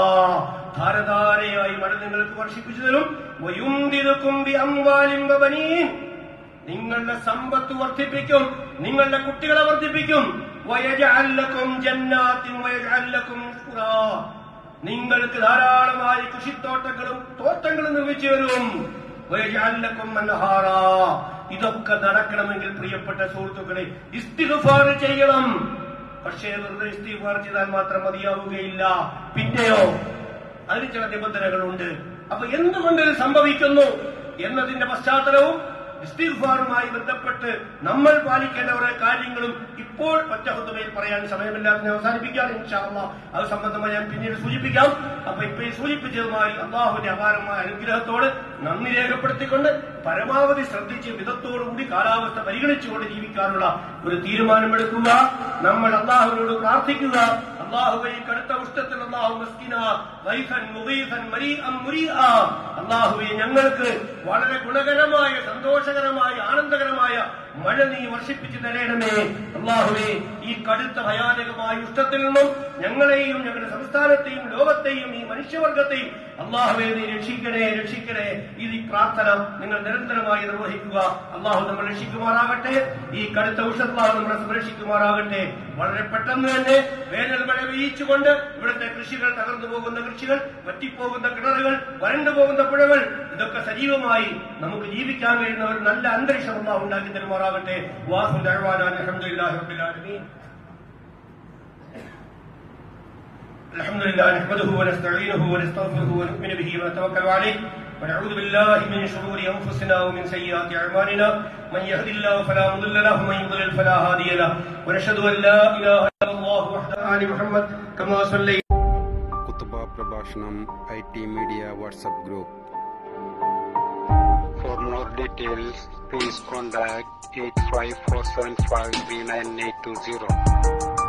ധാരധാരയായി മഴ നിങ്ങൾക്ക് വർഷിപ്പിച്ചു തരും വയുംദിദുക്കും ബി അംവാലിൻ വബനീൻ നിങ്ങളുടെ സമ്പത്ത് വർദ്ധിപ്പിക്കും നിങ്ങളുടെ കുട്ടികളെ വർദ്ധിപ്പിക്കും വയജഅൽ ലക്കും ജന്നാത്തിൻ വയജഅൽ ലക്കും ഖുറാ. നിങ്ങൾക്ക് ധാരാളമായി കൃഷിത്തോട്ടങ്ങളും തോട്ടങ്ങളും നിർമ്മിച്ചു തരും വയജഅൽ ലക്കും അൻഹാറാ. ഇതൊക്കെ നടക്കണമെങ്കിൽ പ്രിയപ്പെട്ട സുഹൃത്തുക്കളെ ഇസ്തിഗ്ഫാർ ചെയ്യണം പക്ഷേ വെറുതെ ഇസ്തിഗ്ഫാർ ചെയ്താൽ മാത്രം മതിയാവുകയില്ല പിന്നെയോ അതിന് ചില നിബന്ധനകളുണ്ട് അപ്പൊ എന്തുകൊണ്ട് ഇത് സംഭവിക്കുന്നു എന്നതിന്റെ പശ്ചാത്തലവും ഇസ്തിഗ്ഫാറുമായി ബന്ധപ്പെട്ട് നമ്മൾ പാലിക്കേണ്ട ഓരോ കാര്യങ്ങളും ഇപ്പോൾ ഒറ്റ ഹുദ്ദമയിൽ പറയാൻ സമയമില്ലാതെ ഞാൻ അവസാനിപ്പിക്കാം ഇൻഷാല്ല അത് സംബന്ധമായി ഞാൻ പിന്നീട് സൂചിപ്പിക്കാം അപ്പൊ ഇപ്പൊ ഈ സൂചിപ്പിച്ചതുമായി അള്ളാഹുവിന്റെ അപാരമായ അനുഗ്രഹത്തോട് നന്ദി രേഖപ്പെടുത്തിക്കൊണ്ട് പരമാവധി ശ്രദ്ധിച്ച് മിതത്തോടുകൂടി കാലാവസ്ഥ പരിഗണിച്ചുകൊണ്ട് ജീവിക്കാനുള്ള ഒരു തീരുമാനമെടുക്കുക നമ്മൾ അള്ളാഹുവിനോട് പ്രാർത്ഥിക്കുക അള്ളാഹുവെ ഈ കടുത്ത ഉഷ്ടത്തിൽ അള്ളാഹു മസ്കിന വൈഫൻ മുഗീഫൻ മരീഅം മുരീഅ അള്ളാഹുവെ ഞങ്ങൾക്ക് വളരെ ഗുണകരമായ സന്തോഷകരമായ ആനന്ദകരമായ മഴ നീ വർഷിപ്പിച്ചു തരേണമേ അള്ളാഹുവെ ഈ കടുത്ത ഭയാനകമായ ഉഷ്ടത്തിൽ നിന്നും ഞങ്ങളെയും ഞങ്ങളുടെ സംസ്ഥാനത്തെയും ലോകത്തെയും ഈ മനുഷ്യവർഗത്തെയും അള്ളാഹുവെ നീ രക്ഷിക്കണേ രക്ഷിക്കണേ ഇത് ഈ പ്രാർത്ഥന നിങ്ങൾ നിരന്തരമായി നിർവഹിക്കുക അള്ളാഹു നമ്മൾ രക്ഷിക്കുമാറാകട്ടെ ഈ കടുത്ത ഉഷത്ലാഹു നമ്മളെ സംരക്ഷിക്കുമാറാകട്ടെ വളരെ പെട്ടെന്ന് തന്നെ വേനൽ മഴ പെയ്യിച്ചുകൊണ്ട് ഇവിടുത്തെ കൃഷികൾ തകർന്നു പോകുന്ന കൃഷികൾ വറ്റിപ്പോകുന്ന കിണറുകൾ വരണ്ടു പോകുന്ന പുഴകൾ ഇതൊക്കെ സജീവമായി നമുക്ക് ജീവിക്കാൻ കഴിയുന്ന ഒരു നല്ല അന്തരീക്ഷം അള്ളാഹു ഉണ്ടാക്കി തരുമാറാകട്ടെ വാഹു അലഹമുല്ലാ റബ്ബിൽ ആലമീൻ الحمد لله نحمده ونستعينه ونستغفره ونؤمن به ونتوكل عليه ونعوذ بالله من شرور انفسنا ومن سيئات اعمالنا من يهد الله فلا مضل له ومن يضلل فلا هادي له ونشهد ان لا اله الا الله وحده ال محمد كما صليت കുത്തുബ പ്രഭാഷണം I T media WhatsApp group For more details, please contact 854753980.